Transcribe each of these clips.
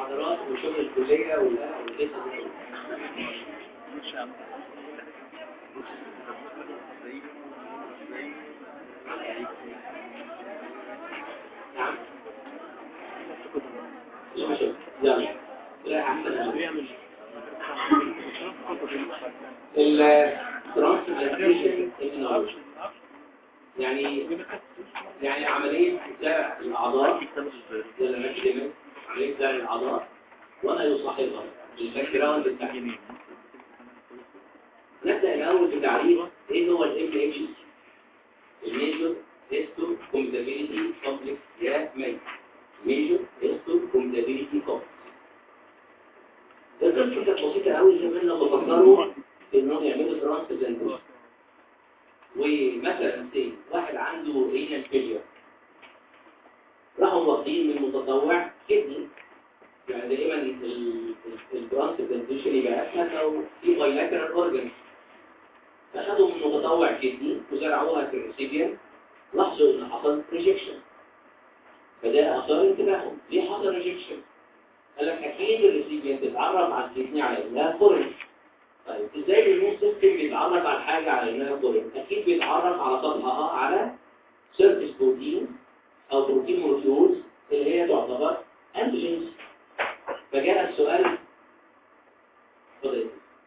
المحاضرات وشغل الكلية ولا ولسه نعم مش مشكلة يلا لا أحسن بيعمل الترانسبلانتيشن تكنولوجي يعني يعني عملية زرع الأعضاء ولا مكتمل عملية زرع الأعضاء وأنا يصاحبها الباك جراوند بتاعي نبدأ الأول بتعريف إيه هو ال MHC الميجور هيستو كومباتيبيليتي كومبلكس يا مي ميجور هيستو كومباتيبيليتي كومبلكس القصة كانت بسيطة قوي زمان لما فكروا إنهم يعملوا ترانسبلانتيشن ومثلا سي واحد عنده رينال فيلير راحوا واخدين من متطوع كدني يعني دائما الترانسبلانتيشن يبقى اسهل لو في بايلاترال اورجن فاخدوا من متطوع كدني وزرعوها في الريسيبيان لاحظوا ان حصل ريجكشن فده اثار انتباههم ليه حصل ريجكشن؟ قال لك اكيد الريسيبيان تتعرف على الكدني على انها فورن طيب ازاي الاميون سيستم بيتعرف على حاجه على انها فورين اكيد بيتعرف على سطحها على سيرفيس بروتين او بروتين مولكيولز اللي هي تعتبر انتيجينز فجاء السؤال اتفضل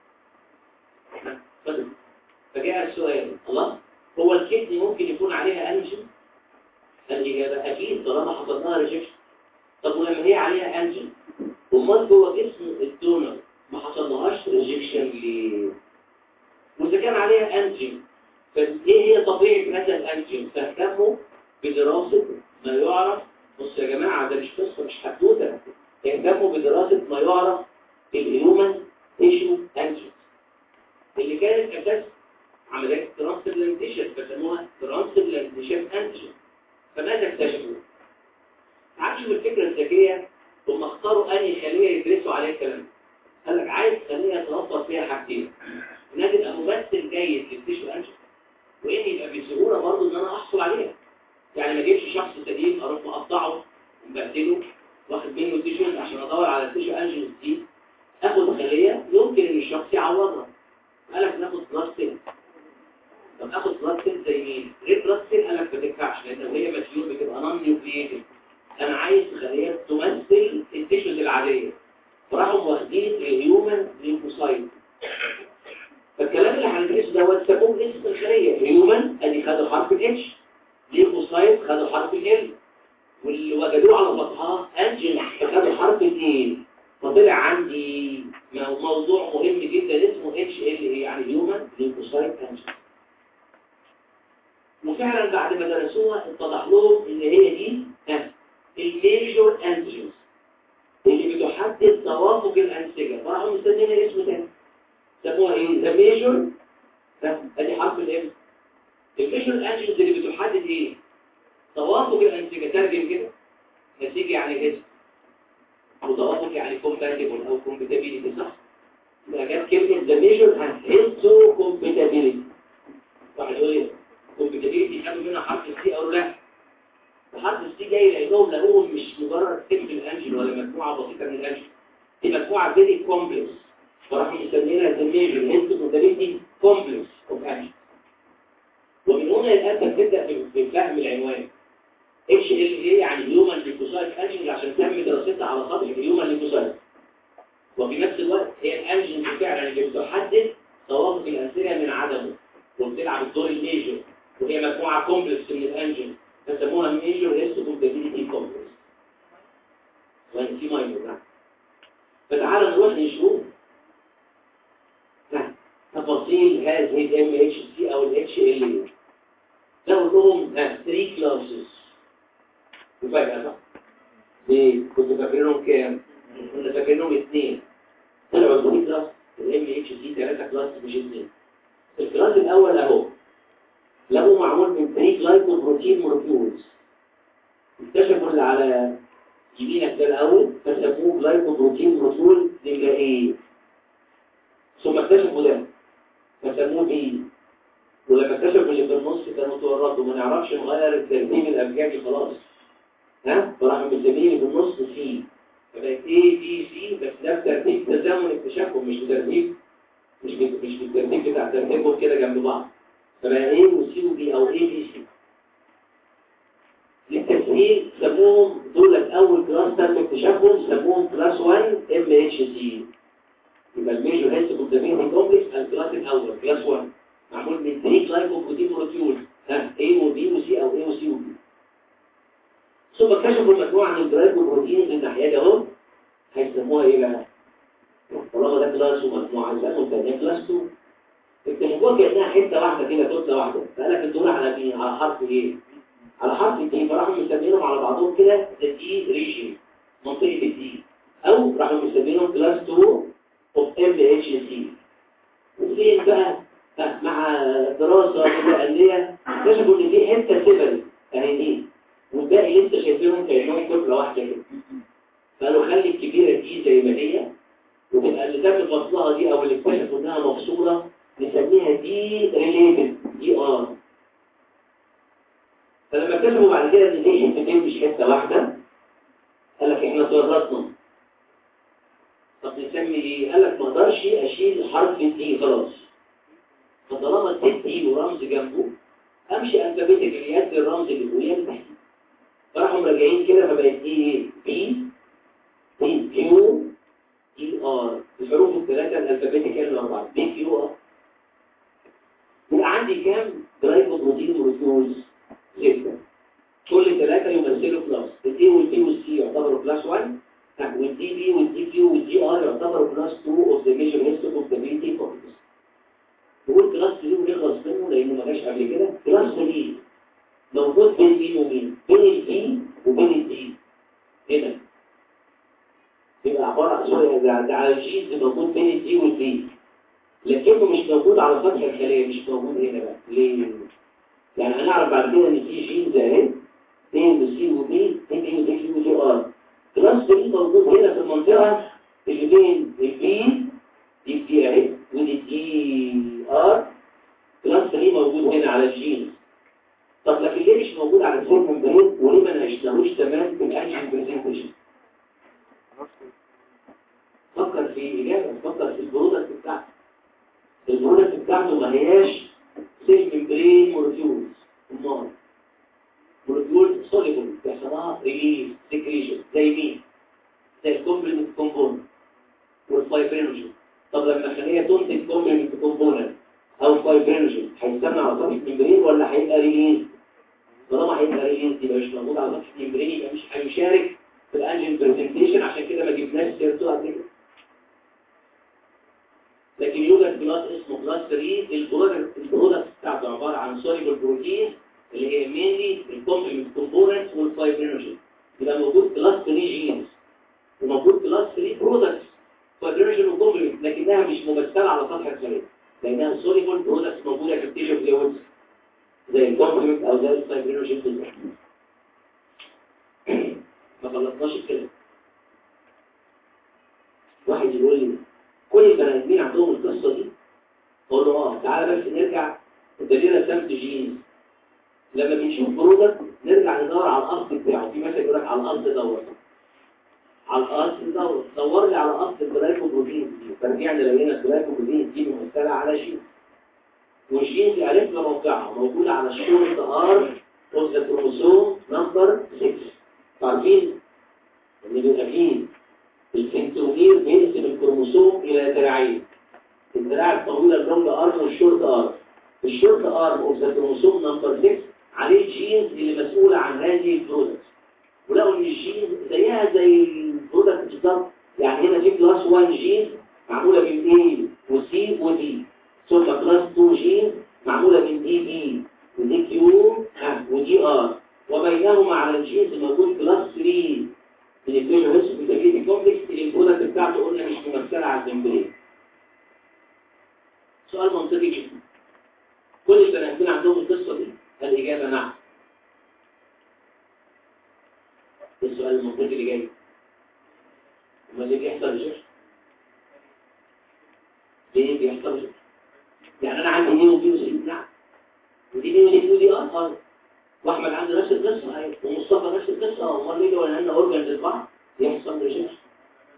اتفضل فجاء السؤال الله هو الكدني ممكن يكون عليها انجين الاجابه اكيد طالما حصل لها ريجكشن طب ولما هي عليها انجين امال جوه جسم الدونر ما حصلهاش ريجكشن ليه واذا كان عليها انجين فايه هي طبيعه هذا الانجين فاهتموا بدراسه ما يعرف بص يا جماعه ده مش قصه مش حدوته اهتموا بدراسه ما يعرف بالهيومن تيشو انجين اللي كانت اساس عمليات ترانسبلانتيشن بسموها ترانسبلانتيشن انجين فماذا اكتشفوا؟ عارفوا الفكره الذكيه ثم اختاروا انهي خليه يدرسوا عليها الكلام ده قال لك عايز خليه يتوفر فيها حاجتين انها تبقى ممثل جيد للتيشو انجن وان يبقى بسهوله برضه ان انا احصل عليها يعني ما اجيبش شخص سليم اروح مقطعه ومبهدله واخد منه تيشو عشان ادور على التيشو انجن جديد اخد خليه يمكن ان الشخص يعوضها قال لك ناخد بلاد سيل طب اخد بلاد سيل زي مين غير بلاد سيل قال لك ما تنفعش لان لو هي ماتيور بتبقى نون نيوكلييتد انا عايز خليه تمثل التيشوز العاديه فراحوا واخدين الهيومن ليمفوسايت فالكلام اللي هندرسه دوت سموه اسم الخليه هيومن ادي خدوا حرف الاتش ليمفوسايت خدوا حرف ال واللي وجدوه على سطحها انجن فخدوا حرف الاي فطلع عندي موضوع مهم جدا اسمه اتش ال اي يعني هيومن ليمفوسايت انجن وفعلا بعد ما درسوها اتضح لهم ان هي دي الميجور انجنز اللي بتحدد توافق الأنسجة فراحوا مستنين الاسم تاني سموها ايه؟ ذا ميجور ادي حرف الام الميجور انجنز اللي بتحدد ايه؟ توافق الأنسجة ترجم كده نسيج يعني اسم وتوافق يعني كومباتيبل او كومباتيبيليتي صح؟ يبقى جت كلمة ذا ميجور هيستو كومباتيبيليتي واحد يقول لي كومباتيبيليتي خدوا منها حرف السي او لا وحرف السي جاي لانهم لقوهم مش مجرد سيمبل انجل ولا مجموعه بسيطه من الانجل دي مجموعه فيري كومبلكس فراحوا مسمينها الميجر هيست كومبلكس كومبلكس اوف انجل ومن هنا للاسف تبدا في فهم العنوان اتش ال اي يعني هيومن ليكوسايت انجل عشان تم دراستها على سطح الهيومن ليكوسايت وفي نفس الوقت هي الانجل فعلا اللي بتحدد توافق الانسجه من عدمه وبتلعب الدور الميجر وهي مجموعه كومبلكس من الانجل فسموها ميجور هيستوكومباتيبيليتي كومبلكس وان في ماينور فتعالوا نروح نشوف تفاصيل هذه الام اتش سي او الاتش ال اي لو لهم 3 كلاسز مفاجأة صح؟ ليه؟ كنت فاكرينهم كام؟ كنت فاكرينهم اثنين طلعوا 3 كلاس الام اتش سي 3 كلاس مش اثنين الكلاس الاول اهو لقوا معمول من 3 جلايكوبروتين مولكيولز اكتشفوا اللي على يمينك ده الاول فسموه جلايكوبروتين مولكيول نمره ايه ثم اكتشفوا ده فسموه بي ولما اكتشفوا اللي في النص كانوا تورطوا ما نعرفش نغير الترتيب الابجدي خلاص ها فراحوا مسمينه في النص سي فبقت ايه A B C بس ده بترتيب تزامن اكتشافهم مش بترتيب مش بت- مش بالترتيب بتاع ترتيبهم كده جنب بعض فبقى A و C و B أو A B C للتسهيل سموهم دول أول كلاس تم اكتشافهم سموهم كلاس 1 ام اتش سي يبقى الميجور هيلث كونتامين كومبلكس الكلاس الأول كلاس 1 معمول من 3 جلايكوبروتين مولكيول ها A و B و C أو A و C و B ثم اكتشفوا مجموعة من الجلايكوبروتينز الناحية دي اهو هيسموها ايه بقى؟ طالما ده كلاس ومجموعة يسموا الثانية كلاس 2 اكتشفوها كأنها حتة واحدة كده كتلة واحدة فقال لك الدور على مين؟ على حرف ايه؟ على حرف الدي فراحوا مسمينهم على بعضهم كده الدي ريجن منطقة الدي او راحوا مسمينهم كلاس 2 اوف ام اتش سي وفين بقى ها، مع دراسة متأنية اكتشفوا ان في حتة سيبري اهي دي والباقي اللي انت شايفينهم كأنهم كتلة واحدة كده فقالوا خلي الكبيرة دي زي ما هي وتبقى اللي تم فصلها دي او اللي اكتشفوا انها مفصولة نسميها دي ريليتد دي ار فلما اكتشفوا بعد كده ان دي حتتين مش حته واحده قال لك احنا تورطنا طب نسمي ايه؟ قال لك ما اقدرش اشيل حرف الدي خلاص فطالما اديت دي ورمز جنبه امشي الفابيتك اليد الرمز اللي فوقيه لتحت فراحوا مراجعين كده فبقت دي ايه؟ بي بي كيو دي ار الحروف الثلاثه الالفابيتيك الاربعه بي كيو ار يبقى عندي كام جلايكوبروتين مولكيولز ستة كل ثلاثة يمثلوا كلاس الدي والبي والسي يعتبروا كلاس 1 والدي بي والدي كيو والدي ار يعتبروا كلاس 2 اوف ذا ميجر هيستوكوبتابيلتي كومبلكس نقول كلاس 3 ونخلص منه لانه ما جاش قبل كده كلاس 3 موجود بين مين ومين بين البي وبين الدي هنا يبقى عبارة عن سوري ده على الجينز موجود بين الدي والبي لكنه مش موجود على سطح الخلية مش موجود هنا بقى ليه؟ يعني هنعرف بعد كده ان في جينز اهي A وسي وبي A B ودي كيو ودي ار كلاس 3 موجود هنا في المنطقة اللي بين البي دي بي اهي ودي دي ار كلاس 3 موجود هنا على الجينز طب لكن ليه مش موجود على السيل ممبرين وليه ما نعيشناهوش تمام في الانجين برزنتيشن فكر في إجابة فكر في البرودكت بتاعته البرودكت بتاعته ما هياش سيل ممبرين مولكيولز النار مولكيول سوليبل بيحصلها ريليز سكريشن زي مين؟ زي الكومبلمنت كومبوننت والفايبرينوجين طب لما خليه تنتج كومبلمنت كومبوننت او فايبرينوجين هيستنى على سطح الممبرين ولا هيبقى ريليز؟ طالما هيبقى ريليز يبقى مش موجود على سطح الممبرين يبقى مش هيشارك في الانجين برزنتيشن عشان كده ما جبناش سيرته قبل كده لكن يوجد كلاس اسمه كلاس 3 البرودكت البرودكت بتاعته عباره عن سوليبل بروتين اللي هي مينلي الكومبلمنت كومبوننتس والفايبرينوجين يبقى موجود كلاس 3 جينز وموجود كلاس 3 برودكتس فايبرينوجين وكومبلمنت لكنها مش ممثله على سطح الخليه لانها سوليبل برودكتس موجوده في التيشو فلويدز زي الكومبلمنت او زي الفايبرينوجين بالظبط ما خلصناش الكلام واحد يقول لي كل البني ادمين عندهم القصه دي اقول له اه تعالى بس نرجع ادينا رسمت جينز لما بنشوف برودكت نرجع ندور على الاصل بتاعه في مثل يقول لك على الاصل دور على الاصل دور دور لي على اصل الجلايكوبروتين دي فرجعنا لقينا الجلايكوبروتين دي ممثله على جين والجين دي عرفنا موقعها موجوده على الشورت ار اوف ذا كروموسوم نمبر 6 عارفين ان بيبقى فيه السنترومير بيقسم الكروموسوم الى ذراعين الذراع الطويله اللونج ارم والشورت ارم الشورت ارم اوف ذا كروموسوم نمبر 6 عليه الجينز اللي مسؤوله عن هذه البرودكت ولقوا ان الجينز زيها زي البرودكت بالظبط يعني هنا في كلاس 1 جين معموله من A وسي ودي ثم كلاس 2 جين معموله من دي بي ودي كيو ودي ار وبينهما على الجينز موجود كلاس 3 من الفيجن هيستو بيتاجيتي كومبلكس اللي البرودكت بتاعته قلنا مش ممثله على الممبرين سؤال منطقي جدا كل البني ادمين عندهم القصه دي الاجابه نعم السؤال المنطقي اللي جاي امال ليه بيحصل ريجكشن ليه بيحصل ريجكشن يعني انا عندي دي ودي وسي نعم ودي دي ودي ودي ودي اه اه واحمد عنده نفس القصه ايوه ومصطفى نفس القصه امال ليه لو ان اورجنز البعض يحصل ريجكشن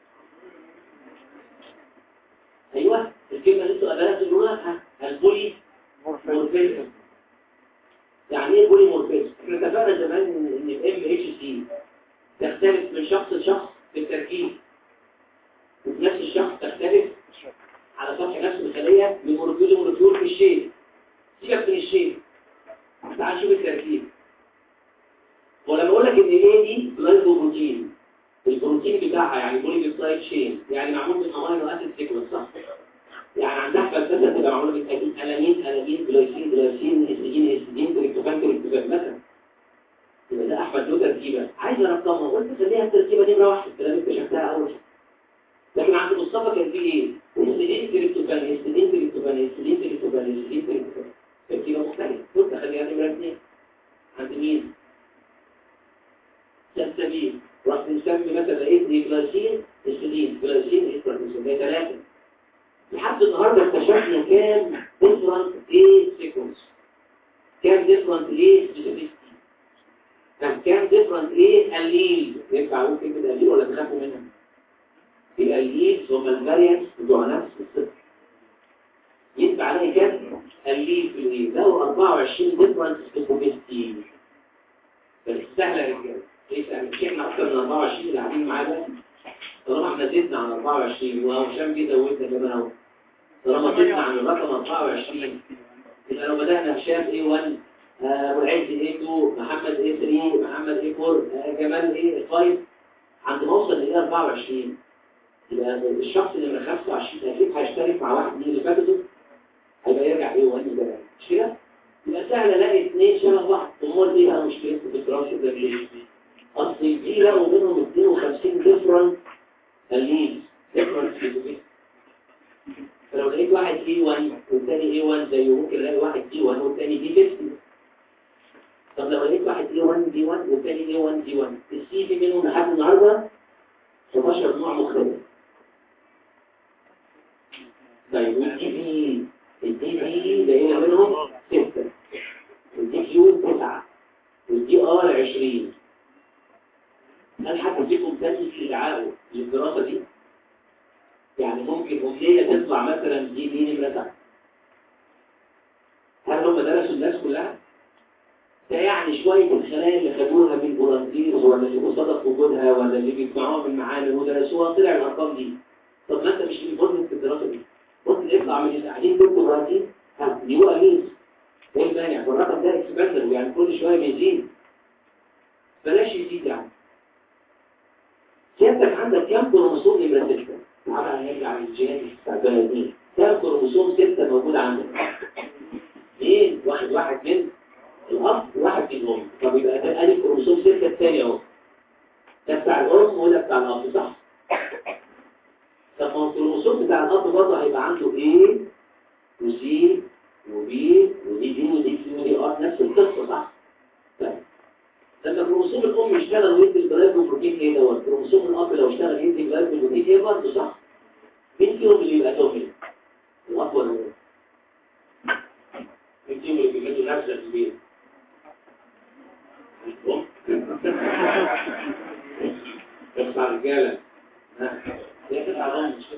في التركيب وفي نفس الشخص تختلف على سطح نفس الخلية من مولكيول لمولكيول في الشيء سيبك من الشيء تعال نشوف التركيب ولما اقول لك ان ايه دي جلايكوبروتين البروتين بتاعها يعني بوليبيبتايد شين يعني معمول من امينو اسيد سيكونس صح يعني عندها فلسفه تبقى معموله من اكيد الانين الانين جلايسين جلايسين هيستidine هيستidine تريبتوفان تريبتوفان مثلا يبقى ده احمد له تركيبه عايز ارقمها قلت خليها التركيبه نمره واحد الكلام اكتشفتها اول لكن عند مصطفى كان في ايه هيستidine تريبتوفان هيستidine تريبتوفان هيستidine تريبتوفان هيستidine تريبتوفان تركيبه مختلفه قلت خليها نمره اثنين عند مين سلسبيل راح نسمي مثلا لقيت دي جلايسين هيستidine جلايسين هيستidine ثلاثه لحد النهارده اكتشفنا كام ديفرنت ايه سيكونس كام ديفرنت ايه سبيسيفيستي كان كام ديفرنت ايه الليل ينفع اقول كلمه الليل ولا تخافوا منها الاليل هم الفاريانس بتوع نفس الصفر ينفع عليه كام الليل في الايه له 24 ديفرنت سبيسيفيستي بس سهله يا رجاله ايه سهله مش احنا اكتر من 24 اللي قاعدين معانا طالما احنا زدنا عن 24 وهشام جه زودنا كمان اهو طالما زدنا عن الرقم 24 يبقى لو بدأنا هشام A1 ابو العز A2 محمد A3 محمد A4 جمال A5 عند ما اوصل ل 24 يبقى الشخص اللي من 25 اكيد هيشترك مع واحد من اللي فاتته هيبقى يرجع A1 يبقى مش كده؟ يبقى سهل الاقي اثنين شبه بعض امال ايه بقى مشكلته في الدراسه ده ليه؟ اصل دي لقوا منهم 52 ديفرنت الليد ديفرنت سبيسيفيك فلو لقيت واحد اي 1 والثاني اي 1 زيه ممكن الاقي واحد اي 1 والثاني دي 50 طب لو لقيت واحد اي 1 دي 1 والثاني اي 1 دي 1 السي في منهم لحد النهارده 11 نوع مختلف طيب والدي بي الدي بي لقينا منهم 6 والدي كيو 9 والدي ار 20 هل حد فيكم تاني في دعائه للدراسة دي؟ يعني ممكن أمنية تطلع مثلا دي دي نمرة هل هم درسوا الناس كلها؟ ده يعني شوية الخلايا اللي خدوها من فولنتيرز ولا اللي مصادف وجودها ولا اللي بيسمعوها من معامل ودرسوها طلع الأرقام دي طب ما أنت مش انفورمنت في الدراسة دي ممكن يطلع من اللي قاعدين دول فولنتير ها دي هو أمين ايه المانع؟ والرقم ده اكسباندر يعني كل شوية بيزيد بلاش يزيد يعني سيادتك عندك كم كروموسوم نمرة 6 تعالى هنرجع للجينات بتاع البني كم كروموسوم 6 موجود عندك ايه واحد واحد من الاب وواحد من الام طب يبقى ده ادي كروموسوم 6 الثاني اهو ده بتاع الام وده بتاع الاب صح طب ما الكروموسوم بتاع الاب برضه هيبقى عنده ايه وسي وبي ودي دي ودي سي ودي ار نفس القصه صح طيب لما كروموسوم الام يشتغل ويدي الجلايكوبروتين ايه دوت كروموسوم الاب لو اشتغل يدي الجلايكوبروتين ايه برضه صح مين فيهم اللي يبقى دومين الاب ولا الام مين فيهم اللي بيجيبوا نفس البيت الام بس على الرجاله ها هي تبقى الام مش كده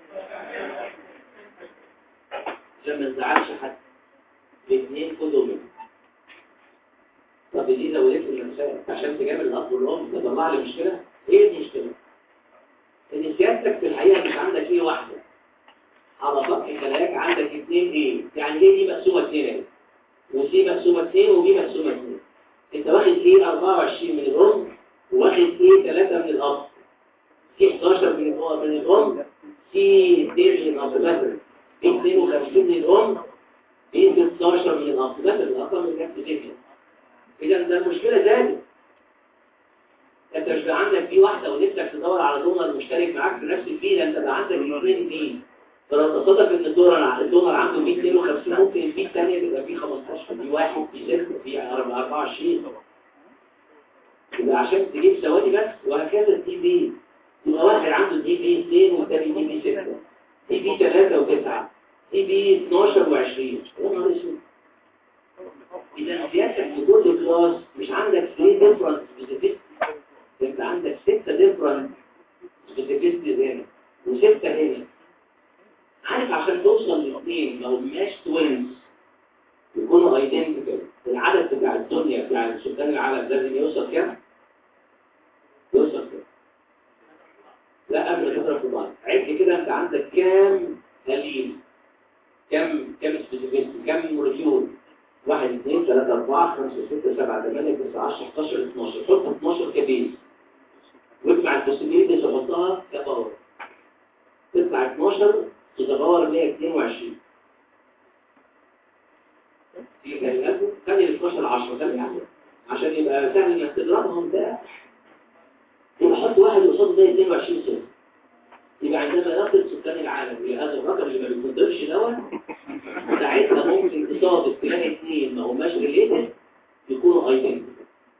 عشان ما نزعلش حد الاثنين خدوا منه طب دي زودت لي المسائل عشان تجامل الاب والام تطلع لي مشكله ايه المشكله ان سيادتك في الحقيقه مش عندك ايه واحده على سطح خلاياك عندك اثنين ايه يعني ايه دي مقسومه اثنين ايه وسي مقسومه اثنين وبي مقسومه اثنين انت واخد ايه 24 من الام وواخد ايه 3 من الاب في 11 من الام من الام في 2 من الاب مثلا في 52 من الام في 16 من الاب مثلا الارقام اللي نفس تفهم إذا ده المشكلة ذلك أنت مش بقى عندك في واحدة ونفسك تدور على دونر مشترك معاك في نفس الفيل أنت بقى عندك اثنين فيل فلو تصادف إن الدونر الدونر عنده 152 ممكن الفيل الثانية تبقى فيه 15 في واحد في 6 في 24 يبقى عشان تجيب ثواني بس وهكذا الدي بي يبقى واحد عنده دي بي 2 والثاني دي بي 6 دي بي 3 و9 دي بي 12 و20 يا نهار اسود إذا سياسة في كل كلاس مش عندك 3 different specificities انت عندك 6 different specificities هنا و6 هنا عارف عشان توصل لاثنين لو ماش توينز يكونوا ايدنتيكال العدد بتاع الدنيا بتاع سكان العالم لازم يوصل كام؟ يوصل كام؟ ده قبل ما تضرب في بعض عد كده انت عندك كام دليل كم كم سبيسيفيك كم مولكيول 1 2 3 4 5 6 7 8 9 10 11 12 حط 12 كبيس واجمع البوسيبيليتيز وحطها كباور تطلع 12 تتباور 122 في كلمات خلي ال 12 10 خلي 10 عشان يبقى سهل انك تضربهم ده يبقى حط واحد قصاد ده 22 سنه يبقى عندما يصل سكان العالم الى هذا الرقم اللي ما بيفضلش دوت ساعتها ممكن تصادف تلاقي اثنين ما هماش ريليتد يكونوا ايدنتيكال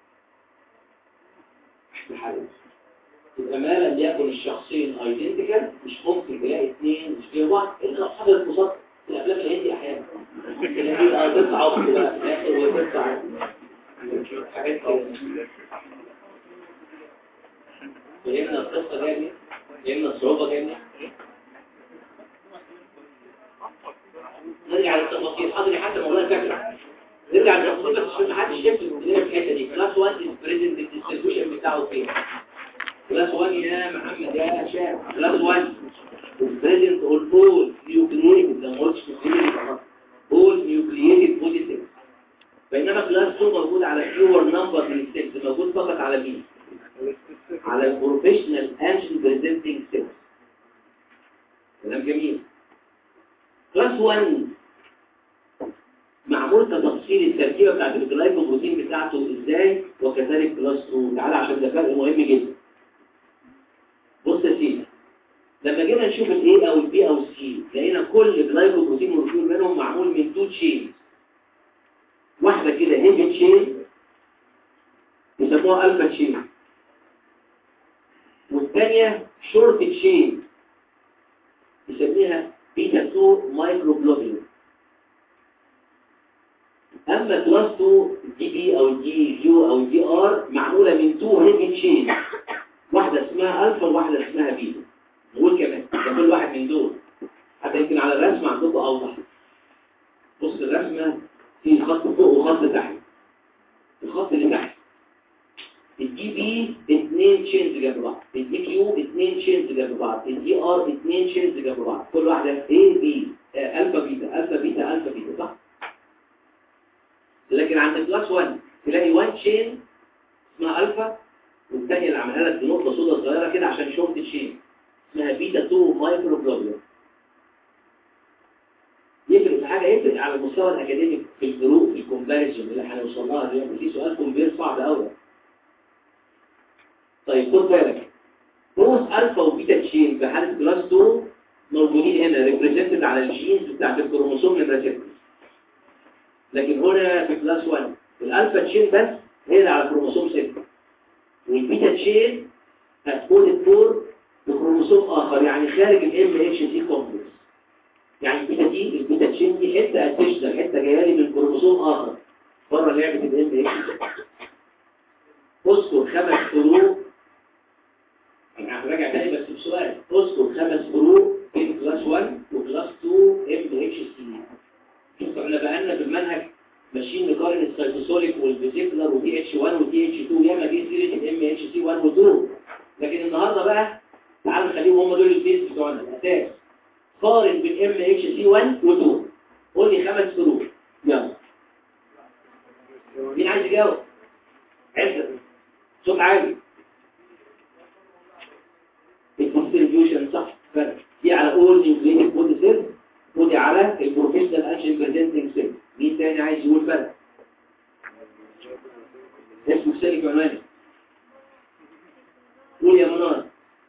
الحالة يبقى ما لم يكن الشخصين ايدنتيكال مش ممكن تلاقي اثنين مش كده بعض الا لو حصلت مصادفه في الافلام الهندي احيانا تلاقي بقى تطلع عقد بقى في الاخر وتطلع حاجات كده فهمنا القصه جايه فهمنا الصعوبه جايه نرجع للتفاصيل حاضر حتى مولانا فاكر نرجع للتفاصيل بس عشان ما حدش يفهم في الحته دي كلاس 1 البريزنت الديستريبيوشن بتاعه فين كلاس 1 يا محمد يا شاب كلاس 1 البريزنت اول فول نيوكلييتد ده ما قلتش نيوكلييتد فول نيوكلييتد بوزيتيف بينما كلاس 2 موجود على فيور نمبر من السيلز موجود فقط على مين على البروفيشنال انجن بريزنتنج سيلز كلام جميل كلاس 1 معمول كتفصيل التركيبه بتاعت الجلايكوبروتين بتاعته ازاي وكذلك كلاس 2 تعالى عشان ده فرق مهم جدا بص يا سيدي لما جينا نشوف الاي او البي او السي لقينا كل جلايكوبروتين مولكيول منهم معمول من تو تشين واحده كده هيفي تشين يسموها الفا تشين والثانيه شورت تشين يسميها بيتا 2 مايكروجلوبين اما كلاس 2 دي بي او دي يو او دي ار معموله من 2 هيفي تشين واحده اسمها الفا وواحده اسمها بيتا نقول كمان ده كل واحد من دول حتى يمكن على الرسمه عندكم اوضح بص الرسمه في خط فوق وخط تحت الخط اللي تحت الدي بي اثنين تشينز جنب بعض الدي كيو اثنين تشينز جنب بعض الدي ار اثنين تشينز جنب بعض كل واحده اي بي الفا بيتا الفا بيتا الفا بيتا صح لكن عند كلاس 1 تلاقي 1 تشين اسمها الفا والثانيه اللي عملها لك بنقطه سودا صغيره كده عشان شورت تشين اسمها بيتا 2 مايكرو جلوبيول يفرق في حاجه يفرق على المستوى الاكاديمي في الفروق في الكومباريزون اللي هنوصل لها دلوقتي في سؤال كومبير صعب قوي طيب خد بالك بوث الفا وبيتا تشين في حاله كلاس 2 موجودين هنا ريبريزنتد على الجينز بتاعت الكروموسوم نمره 6 لكن هنا في كلاس 1 الالفا تشين بس هي اللي على الكروموسوم 6 والبيتا تشين هتكون الدور بكروموسوم اخر يعني خارج الام اتش سي كومبلكس يعني البيتا دي البيتا تشين دي حته اديشنال حته جايه لي من كروموسوم اخر بره لعبه الام اتش اذكر خمس فروق انا هراجع تاني بس بسؤال اذكر خمس فروق بين كلاس 1 وكلاس 2 ام اتش سي شوف احنا بقالنا في المنهج ماشيين نقارن السيتوسوليك والفيزيكولار ودي اتش 1 ودي اتش 2 ياما دي سيره الام اتش سي 1 و2 لكن النهارده بقى تعالوا نخليهم هم دول البيز بتوعنا الاساس قارن بين ام اتش سي 1 و2 قول لي خمس فروق يلا مين عايز يجاوب عزت صوت عالي الديستريبيوشن صح فرق دي على اول نيوكليتيك بودي سيل ودي على البروفيشنال انجن بريزنتنج سيل مين تاني عايز يقول فرق اسمه سيليك عنواني قول يا منار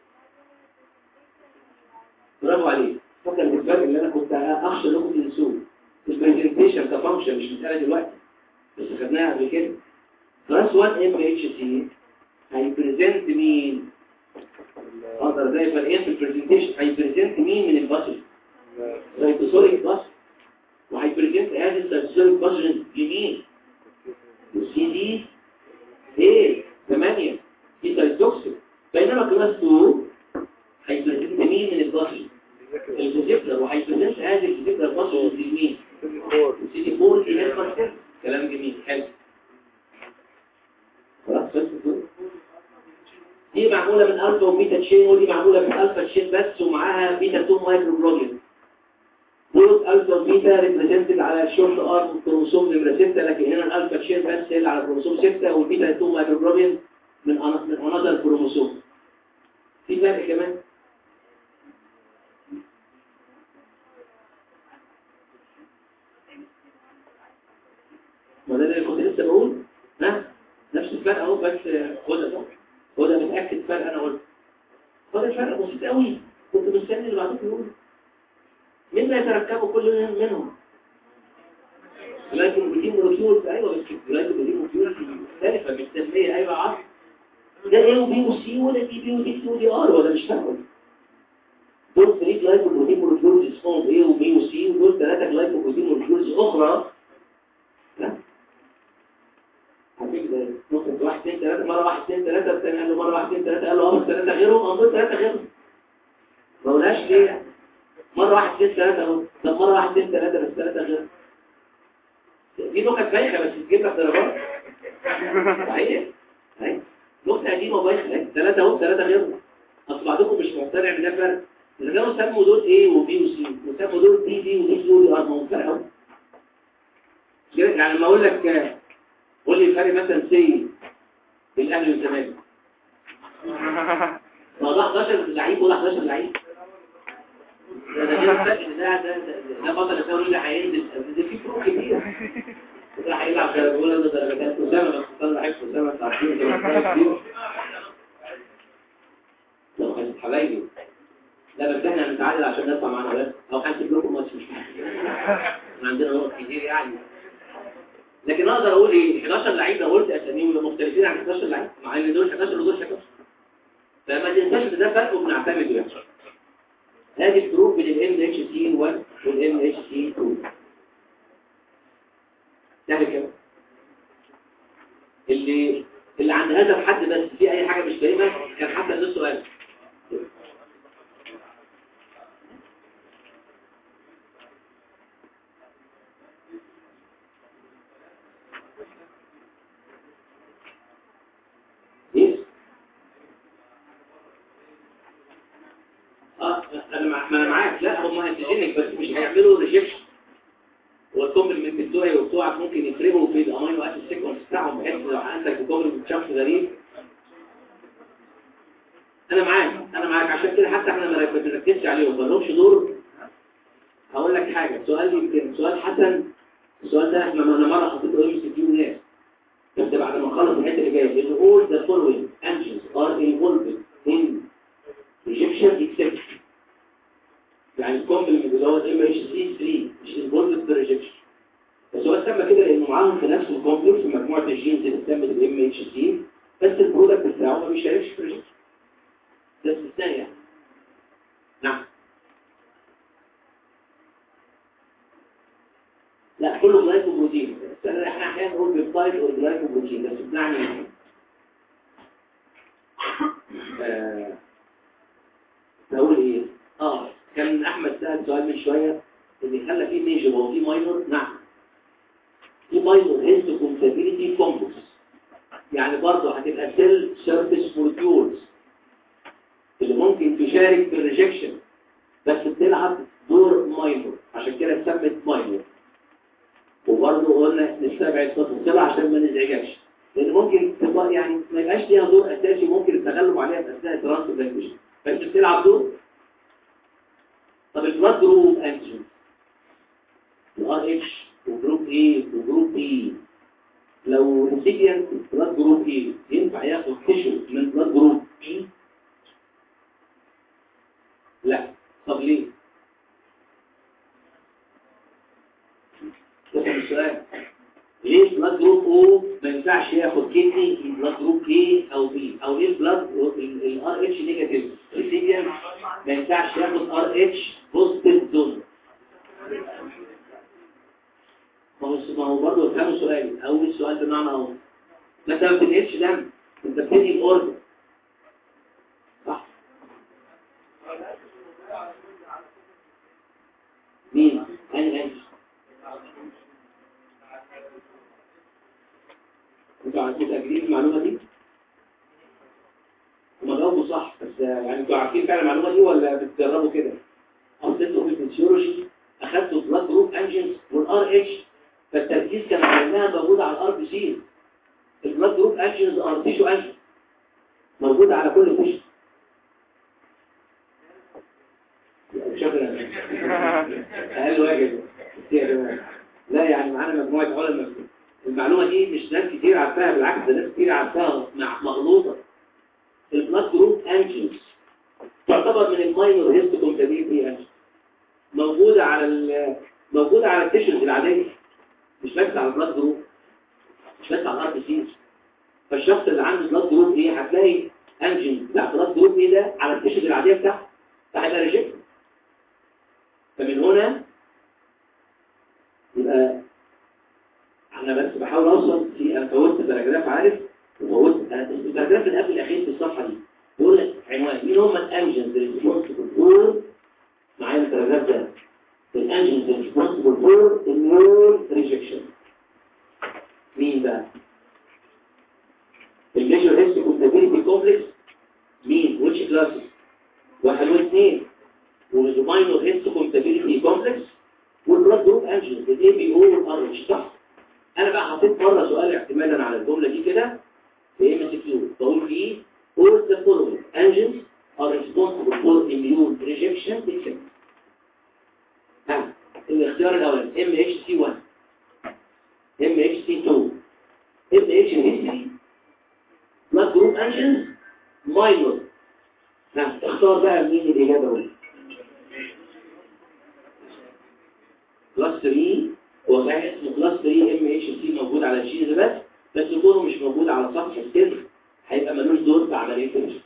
برافو عليك فكر الفرق اللي انا كنت اخشى انكم تنسوه البرزنتيشن كفانكشن مش مساله دلوقتي بس خدناها قبل كده كلاس 1 ام اتش سي هيبريزنت مين اقدر زي فرقين في البرزنتيشن هيبريزنت مين من البشر سايتوسوليك بشر وهيبريزنت هذا السايتوسوليك بشر يمين والسي دي ايه 8 دي سايتوكسيك بينما كلاس 2 هيبريزنت مين من البشر الفيزيكلر وهيبريزنت هذا الفيزيكلر بشر اليمين السي دي 4 دي هيبريزنت كلام جميل حلو خلاص بس دي معمولة من ألفا وبيتا تشين ودي معمولة من ألفا تشين بس ومعاها بيتا 2 مايكروجلوبين بوث ألفا وبيتا ريبريزنتد على الشورت ارم كروموسوم نمرة 6 لكن هنا الألفا تشين بس هي اللي على كروموسوم 6 والبيتا 2 مايكروجلوبين من أنا- من انذر كروموسوم في فرق كمان ما ده اللي كنت لسه بقول ها نفس الفرق اهو بس هو ده صح هو ده متاكد فرق انا قلت هو ده الفرق بسيط قوي كنت مستني اللي بعدين يقول مما يتركبوا كل منهم جلايكوبروتين مولكيولز ايوه بس جلايكوبروتين مولكيولز مختلفه بالتسميه ايوه عارف ده ايه وبي وسي وده دي بي ودي سي ودي ار ولا مش فاهم دول ثري جلايكوبروتين مولكيولز اسمهم ايه وبي وسي ودول ثلاثه جلايكوبروتين مولكيولز اخرى لا على فكرة ممكن واحد اثنين ثلاثة مرة واحد اثنين ثلاثة الثاني قال له مرة واحد اثنين ثلاثة قال له اه بس ثلاثة غيرهم اه دول ثلاثة غيرهم ما قولهاش ليه مرة واحد اثنين ثلاثة اهو طب مرة واحد اثنين ثلاثة بس ثلاثة غيرهم دي نكت بايخة بس تجيب لك درجات صحيح اهي نكتة قديمة بايخة اهي ثلاثة اهو ثلاثة غيرهم اصل بعضكم مش مقتنع ان ده فرق اذا كانوا سموا دول ايه وبي وسي وسموا دول دي دي ودي سي ودي ار ما هو فرق اهو يعني لما اقول لك آه، قول لي الفرق مثلا سي الاهلي والزمالك ما ده 11 لعيب ولا 11 لعيب ده ده غير الفرق ده ده ده- ده بطل الدوري اللي هينزل ده في فروق كتير ده هيلعب جرجوله ده درجات اسامه بس طلع حفظ اسامه بتاع عارفين ده مسألة كتير. لو كانت حبايبي لا بس احنا هنتعادل عشان نطلع معانا بس او هنسيب لكم ماتش مش مشكله احنا عندنا نقط كتير يعني لكن اقدر اقول ايه 11 لعيب لو قلت اساميهم مختلفين عن 11 لعيب مع ان دول 11 ودول 11 فما تنساش ان ده فرق وبنعتمد يعني هذه الفروق بين الام اتش سي 1 والام اتش سي 2 ده كده اللي اللي عند هذا الحد بس في اي حاجه مش فاهمها كان حتى ده سؤال ايه اه انا مع- ما انا معاك لا هم انتيجينك بس مش هيعملوا ريجكشن والكومبلمنت بتوعي وبتوعك ممكن يفرقوا في الامينو اسيد سيكونس بتاعهم بحيث لو عندك كومبلمنت شخص غريب انا معاك انا معاك عشان كده حتى احنا ما بنركزش عليهم ما لهمش دور هقول لك حاجه سؤال يمكن سؤال حسن السؤال ده احنا انا مره حطيته ام سي كيو ناس بس بعد ما اخلص الحته اللي جايه ان all the following engines are involved in rejection except يعني الكومبلمنت اللي هو الام اتش سي 3 مش involved في الريجكشن بس هو اتسمى كده لانه معاهم في نفس الكومبلكس في مجموعه الجينز اللي اتسمت الام اتش سي بس البرودكت بتاعه ما بيشاركش في الريجكشن ده استثناء يعني نعم لا كله جلايكوبروتين بس احنا احيانا نقول بيبتايد او جلايكوبروتين بس بمعنى ايه؟ آه، بقول ايه اه كان احمد سأل سؤال من شوية اللي خلى فيه ميجر هو فيه ماينور نعم في ماينور هيست كومباتيبيليتي كومبلكس يعني برضه هتبقى سيل سيرفيس مولكيولز اللي ممكن تشارك في الريجكشن بس بتلعب دور ماينور عشان كده اتسمت ماينور وبرضه قلنا نستبعد تفاصيلها عشان ما نزعجكش لان ممكن تبقى يعني ما يبقاش ليها دور اساسي ممكن التغلب عليها في اثناء الترانسبلانتيشن بس بتلعب دور طب البلاد جروب انتيجين الار اتش وجروب اي وجروب بي لو ريسيبيانت بلاد جروب اي ينفع ياخد تيشو من بلاد جروب بي لا طب ليه ده كان السؤال ليه بلاد جروب او ما ينفعش ياخد كدني من بلاد جروب A او B او ليه البلاد الار اتش نيجاتيف ريسيبيانت ما ينفعش ياخد ار اتش بوزيتيف دون ما هو ما هو برضه فهموا سؤالي اول سؤال بمعنى اهو ما انت ما بتنقلش دم انت بتدي الاوردر صح مين انهي انت انتوا عارفين متاكدين من المعلومه دي وما بجاوبه صح بس يعني انتوا عارفين فعلا المعلومه دي ولا بتجربوا كده اصل انتوا في الفسيولوجي اخدتوا بلاد جروب انجنز والار اتش فالتركيز كان على انها موجوده على الار بي سي البلاد جروب انجنز ار تيشو انجنز موجوده على كل تيشو شكرا اقل واجب لا يعني معانا مجموعه علماء المعلومه دي مش ناس كتير عارفاها بالعكس ده ناس كتير عارفاها مع مغلوطه البلاد جروب انجنز تعتبر من الماينور هيست كومباتيبيلتي انجنز موجوده على ال موجوده على التيشوز العاديه مش بس على البلاد جروب مش بس على الار بي سي فالشخص اللي عنده بلاد جروب ايه هتلاقي انجن بتاع بلاد جروب ايه ده على التيشوز العاديه بتاعته فهيبقى ريجكت فمن هنا يبقى انا بس بحاول اوصل في انا فوتت باراجراف عارف وفوتت الباراجراف اللي قبل الاخير في الصفحه دي بيقول لك عنوان مين هم الانجنز ريسبونسبل فور معايا الباراجراف ده الانجنز ريسبونسبل فور الميول ريجكشن مين بقى الميجر هيست كومباتيبيلتي كومبلكس مين ويتش كلاسز واحد واثنين والماينور هيست كومباتيبيلتي كومبلكس والبلاد جروب انجنز الاي بي او والار اتش صح انا بقى حطيت مره سؤال اعتمادا على الجمله دي كده في ام اس كيو بقول فيه all the following engines are responsible for immune rejection except ها الاختيار الاولاني ام اتش سي 1 ام اتش سي 2 ام اتش هيستري بلاد جروب انجنز ماينور ها اختار بقى مين الاجابه هنا كلاس 3 هو صحيح اسمه كلاس 3 ام اتش سي موجود على الجين بس بس كونه مش موجود على سطح السيل هيبقى ملوش دور في عمليه الريجكشن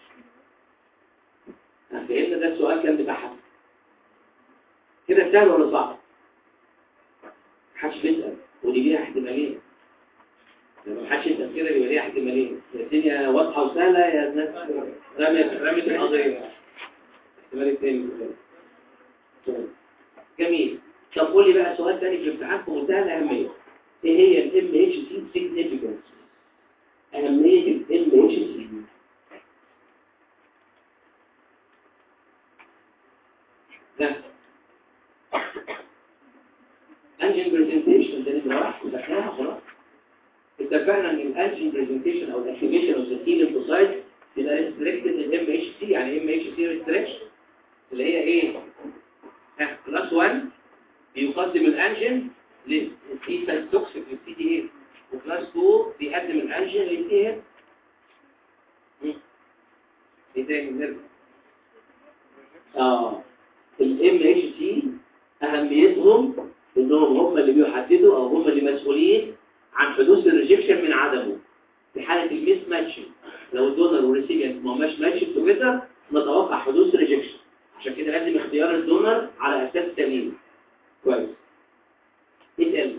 فهمنا ده السؤال كان بتاعها كده سهل ولا صعب محدش بيسال ودي ليها احتمالين لما محدش يسال كده يبقى ليها احتمالين يا الدنيا واضحه وسهله يا الناس رمت رمت القضيه الاحتمال الثاني جميل طب قول لي بقى سؤال ثاني في الامتحان في منتهى الاهميه ايه هي الام اتش سي سيجنيفيكانس اهميه الام اتش سي ده انجن برزنتيشن ده اللي راح ذكرناها خلاص اتفقنا ان الانجن برزنتيشن او الاكتيفيشن اوف ذا تي ليمفوسايت يبقى ريستريكتد الام اتش سي يعني ام اتش سي ريستريكشن اللي هي ايه ها كلاس 1 بيقدم الانجن للتي سيل توكسيك للتي دي ايه وكلاس 2 بيقدم الانجن للتي هيد ايه تاني نرجع اه الام اتش سي اهميتهم انهم هم اللي بيحددوا او هم اللي مسؤولين عن حدوث الريجكشن من عدمه في حاله الميس ماتشنج لو الدونر والريسيبيانت ما هماش ماتش توجذر نتوقع حدوث ريجكشن عشان كده لازم اختيار الدونر على اساس تمييز كويس اسال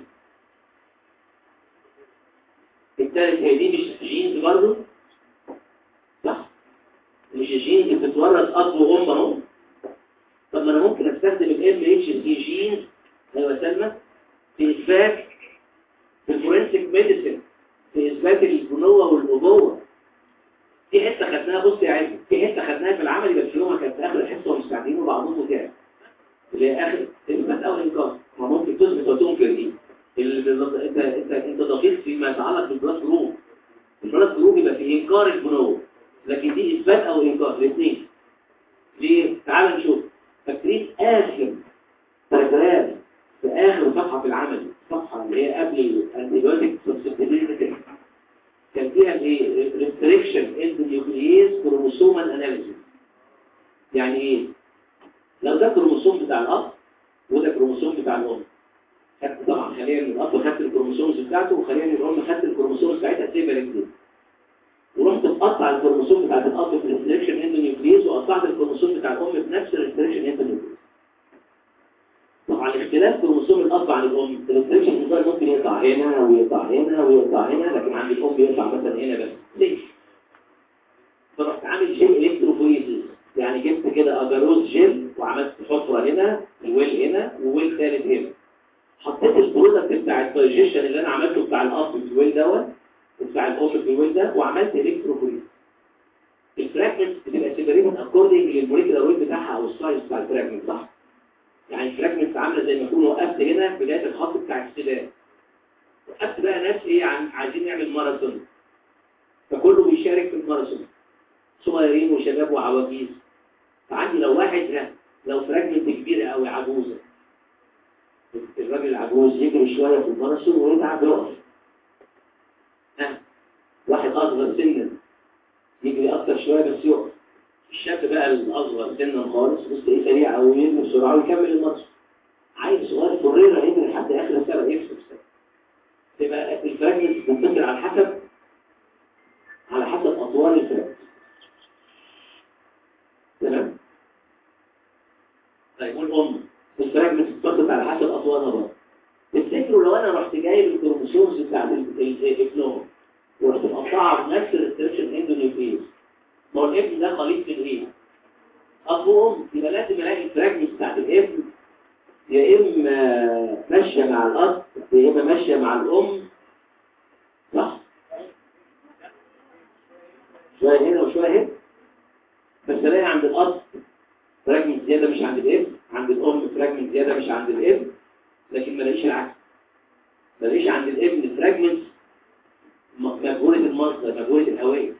الثالث هي دي مش جينز برضه صح مش الجينز بتتورث اب وام اهو طب ما انا ممكن استخدم الام اتش سي جينز ايوه سلمى في اثبات في الفورنسيك ميديسن في اثبات البنوه والابوه في حته خدناها بص يا عزيزي في حته خدناها في العمل بس يومها كانت في اخر الحصه ومستعدين وبعضهم تعب اللي هي اخر اثبات او انكار ما ممكن تثبت وتنكر دي اللي انت انت انت دقيق فيما يتعلق بالبلاد جروب البلاد جروب يبقى في انكار البنوه لكن دي اثبات او انكار الاثنين ليه تعال نشوف فاكرين اخر باراجراف في اخر صفحه في العمل الصفحه اللي هي قبل الانتيبيوتيك سبستيتيوشن كان فيها ايه ريستريكشن ان نيوكلييز كروموسومال اناليسيس يعني ايه لو ده كروموسوم بتاع الاب وده كروموسوم بتاع الام خدت طبعا خلينا من الاب خدت الكروموسومز بتاعته وخلينا من الام خدت الكروموسومز بتاعتها سيبها الاثنين ورحت مقطع الكروموسوم بتاع الاب في الريستريكشن اند نيوكلييز وقطعت الكروموسوم بتاع الام في نفس الريستريكشن اند نيوكلييز طبعا اختلاف كروموسوم الاب عن الام الريستريكشن اند ممكن يقطع هنا ويقطع هنا ويقطع هنا لكن عند الام بيقطع مثلا هنا بس ليه فرحت عامل جيل الكتروفوريسيس يعني جبت كده اجاروز جيل وعملت حفره هنا وويل هنا وويل ثالث هنا حطيت البرودكت بتاع الدايجيشن اللي انا عملته بتاع الاب في الويل دوت وبتاع الام في الويل ده وعملت الكتروفوريسيس الفراجمنت بتبقى سيبريتد اكوردنج للموليكولار ويت بتاعها او السايز بتاع الفراجمنت صح يعني الفراجمنت عامله زي ما اكون وقفت هنا بدايه الخط بتاع السباق وقفت بقى ناس ايه عن عايزين نعمل ماراثون فكله بيشارك في الماراثون صغيرين وشباب وعواجيز فعندي لو واحد لو فراجمنت كبيره قوي عجوزه الراجل العجوز يجري شويه في الماراثون ويتعب يقف ها واحد اصغر سنا يجري اكتر شويه بس يقف الشاب بقى الاصغر سنا خالص بس ايه سريع او يجري بسرعه ويكمل الماتش عيل صغير فريره يجري لحد اخر السبق يكسب السبق تبقى الفراجمنت بتنتقل على حسب على حسب اطوال الفراجمنت تمام طيب والام الفراجمنت بتنتقل على حسب اطوالها برضه تفتكروا لو انا رحت جايب الكروموسومز بتاعت الابنهم ورحت مقطعها بنفس الريستريكشن اندونيوكليز ما هو الابن ده خليط من ايه؟ اب وام يبقى لازم الاقي الفراجمنت بتاعت الابن يا اما ماشيه مع الاب يا اما ماشيه مع الام صح؟ شويه هنا وشويه هنا بس الاقي عند الاب فراجمنت زياده مش عند الابن عند الام فراجمنت زياده مش عند الابن لكن ما لاقيش العكس ما لاقيش عند الابن فراجمنت مجهولة المصدر مجهولة الهوية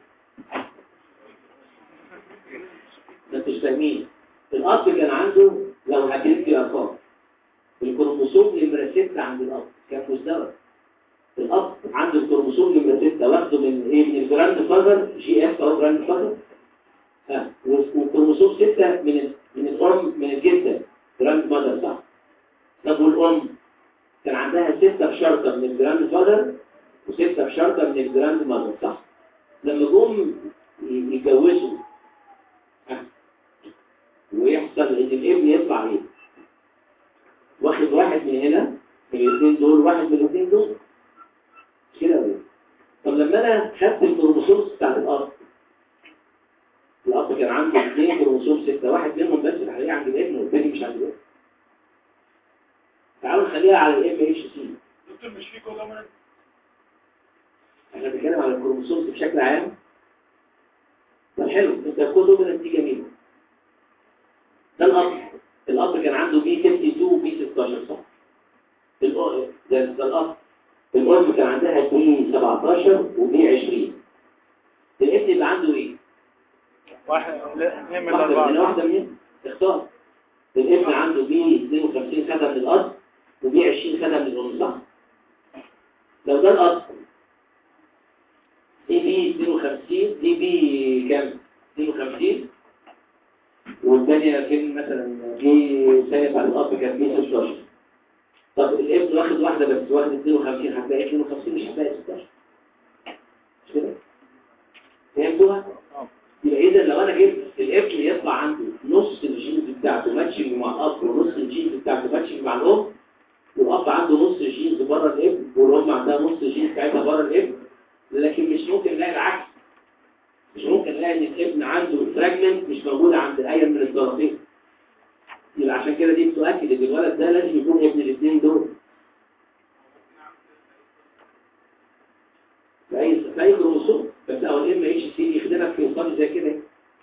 ما انتش فاهمين الأب كان عنده لو هجيب في أرقام الكروموسوم نمرة 6 عند الأب كان مزدوج الأب عنده الكروموسوم نمرة 6 واخده من إيه من الجراند فاذر جي اف أو جراند فاذر ها والكروموسوم 6 من من الأم من الجدة جراند ماذر صح طب والأم كان عندها 6 بشرطة من الجراند فاذر وستة بشرطة من الجراند ماذر صح لما جم يتجوزوا ويحصل ان الابن يطلع ايه واخد واحد من هنا من الاثنين دول واحد من الاثنين دول كده ولا طب لما انا خدت الكروموسوم بتاعت الاب الاب كان عنده اثنين كروموسوم ستة واحد منهم بس اللي هلاقيه عند الابن والثاني مش عند الابن تعالوا نخليها على الام اتش سي دكتور مش في كوجامنت احنا بنتكلم على الكروموسومز بشكل عام طب حلو انت كله من دي جميله ده الاب الاب كان عنده بي 52 وبي 16 صح الأ- ده ده الاب الام كان عندها بي 17 وبي 20 الابن يبقى عنده ايه واحد لا اثنين من واحده من هنا الأربعة واحده من هنا اختار الابن عنده بي 52 خدها من الاب وبي 20 خدها من الام صح لو ده الاب دي بي 52 دي بي كام 52 والثانيه كان مثلا دي ثانيه على الاب كان بي 16 طب الابن واخد واحده بس واخد 52 هتلاقي 52 مش هتلاقي 16 مش كده فهمتوها يبقى اذا لو انا جبت الابن يطلع عنده نص الجينز بتاعته ماتشنج مع الاب ونص الجينز بتاعته ماتشنج مع الام والاب عنده نص الجينز بره الابن والام عندها نص الجينز بتاعتها بره الابن لكن مش ممكن نلاقي العكس مش ممكن نلاقي ان الابن عنده فراجمنت مش موجوده عند اي من الطرفين يبقى عشان كده دي بتؤكد ان الولد ده لازم يكون ابن الاثنين دول في اي في اي كروموسوم بس او الام اتش سي يخدمك في اصابه زي كده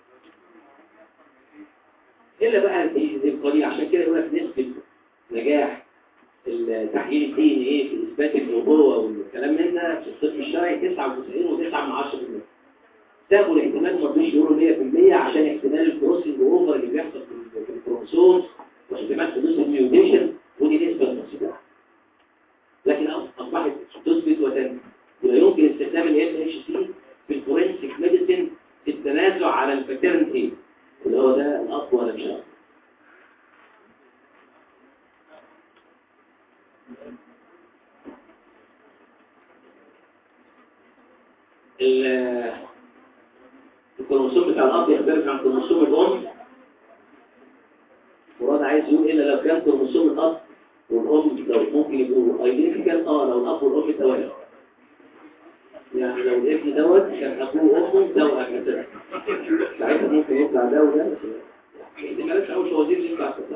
الا بقى دي دي القضيه عشان كده يقول لك نسبه نجاح التحليل الدي ان ايه في اثبات النبوه والكلام من ده في الطب الشرعي 99 و9 من 10% سابوا الاحتمال ما رضوش يقولوا 100% عشان احتمال الكروسنج اوفر اللي بيحصل في في الكروموسوم واحتمال حدوث الميوتيشن ودي نسبه بسيطه لكن اصبحت تثبت وتنفي يبقى يمكن استخدام ال اتش سي في الفورنسيك ميديسن في التنازع على الباترن ايه اللي هو ده الاقوى ولا مش اقوى ال- الكروموسوم بتاع الاب يختلف عن كروموسوم الام مراد عايز يقول الا لو كان كروموسوم الاب والام لو ممكن يبقوا ايدنتيكال اه لو الاب والام توالي يعني لو الابن دوت كان ابوه وامه توأم مثلا ساعتها ممكن يطلع ده وده بس احتمالات اول فوازير يطلع كده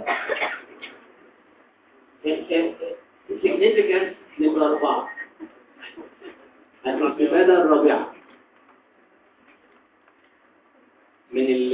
السيجنيفيكانس نمرة أربعة الاستفادة الرابعة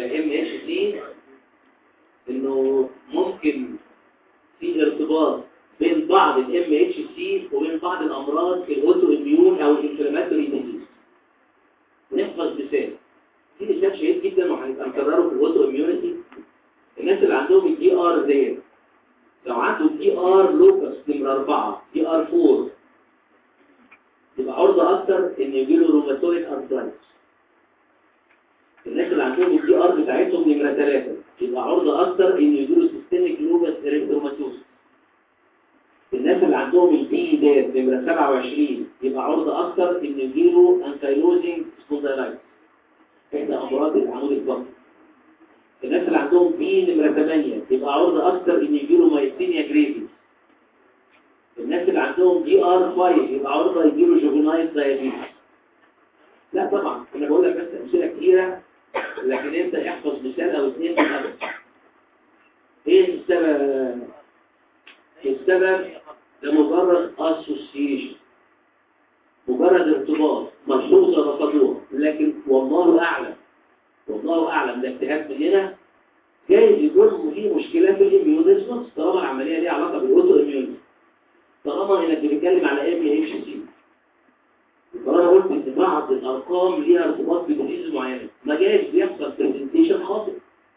الام اتش سي انه ممكن في ارتباط بين بعض الام اتش سي وبين بعض الامراض الاوتو اميون او الانفلاماتوري ديزيز نحفظ مثال في مثال شهير جدا وهنبقى نكرره في الاوتو اميونيتي الناس اللي عندهم الدي ار ديت لو عنده دي ار لوكس نمرة 4 دي ار 4 يبقى عرضة أكتر إن يجيله روماتويد أرثرايتس الناس اللي عندهم الدي ار بتاعتهم نمرة 3 يبقى عرضة أكتر إن يجيله سيستميك لوبس إريثروماتوس الناس اللي عندهم البي ديت نمرة 27 يبقى عرضة أكتر إن يجيله أنكايلوزنج سبوندايلايتس إحدى أمراض العمود الفقري الناس اللي عندهم بي نمرة 8 يبقى عرضة أكتر إن يجيله مايستينيا جريفيس الناس اللي عندهم دي ار 5 يبقى عرضة يجيله جوفينايل دايابيتس لا طبعا انا بقول لك بس امثله كتيره لكن انت احفظ مثال او اثنين بالظبط ايه السبب السبب ده مجرد اسوسيشن مجرد ارتباط ملحوظه رفضوها لكن والله اعلم والله اعلم ده اجتهاد مننا جايز يكون في مشكله في الاميون ريسبونس طالما العمليه ليها علاقه بالاوتو اميون طالما انك بتتكلم على ام اتش سي طالما قلت ان بعض الارقام ليها ارتباط بديزيز معينه ما جايز بيحصل برزنتيشن خاطئ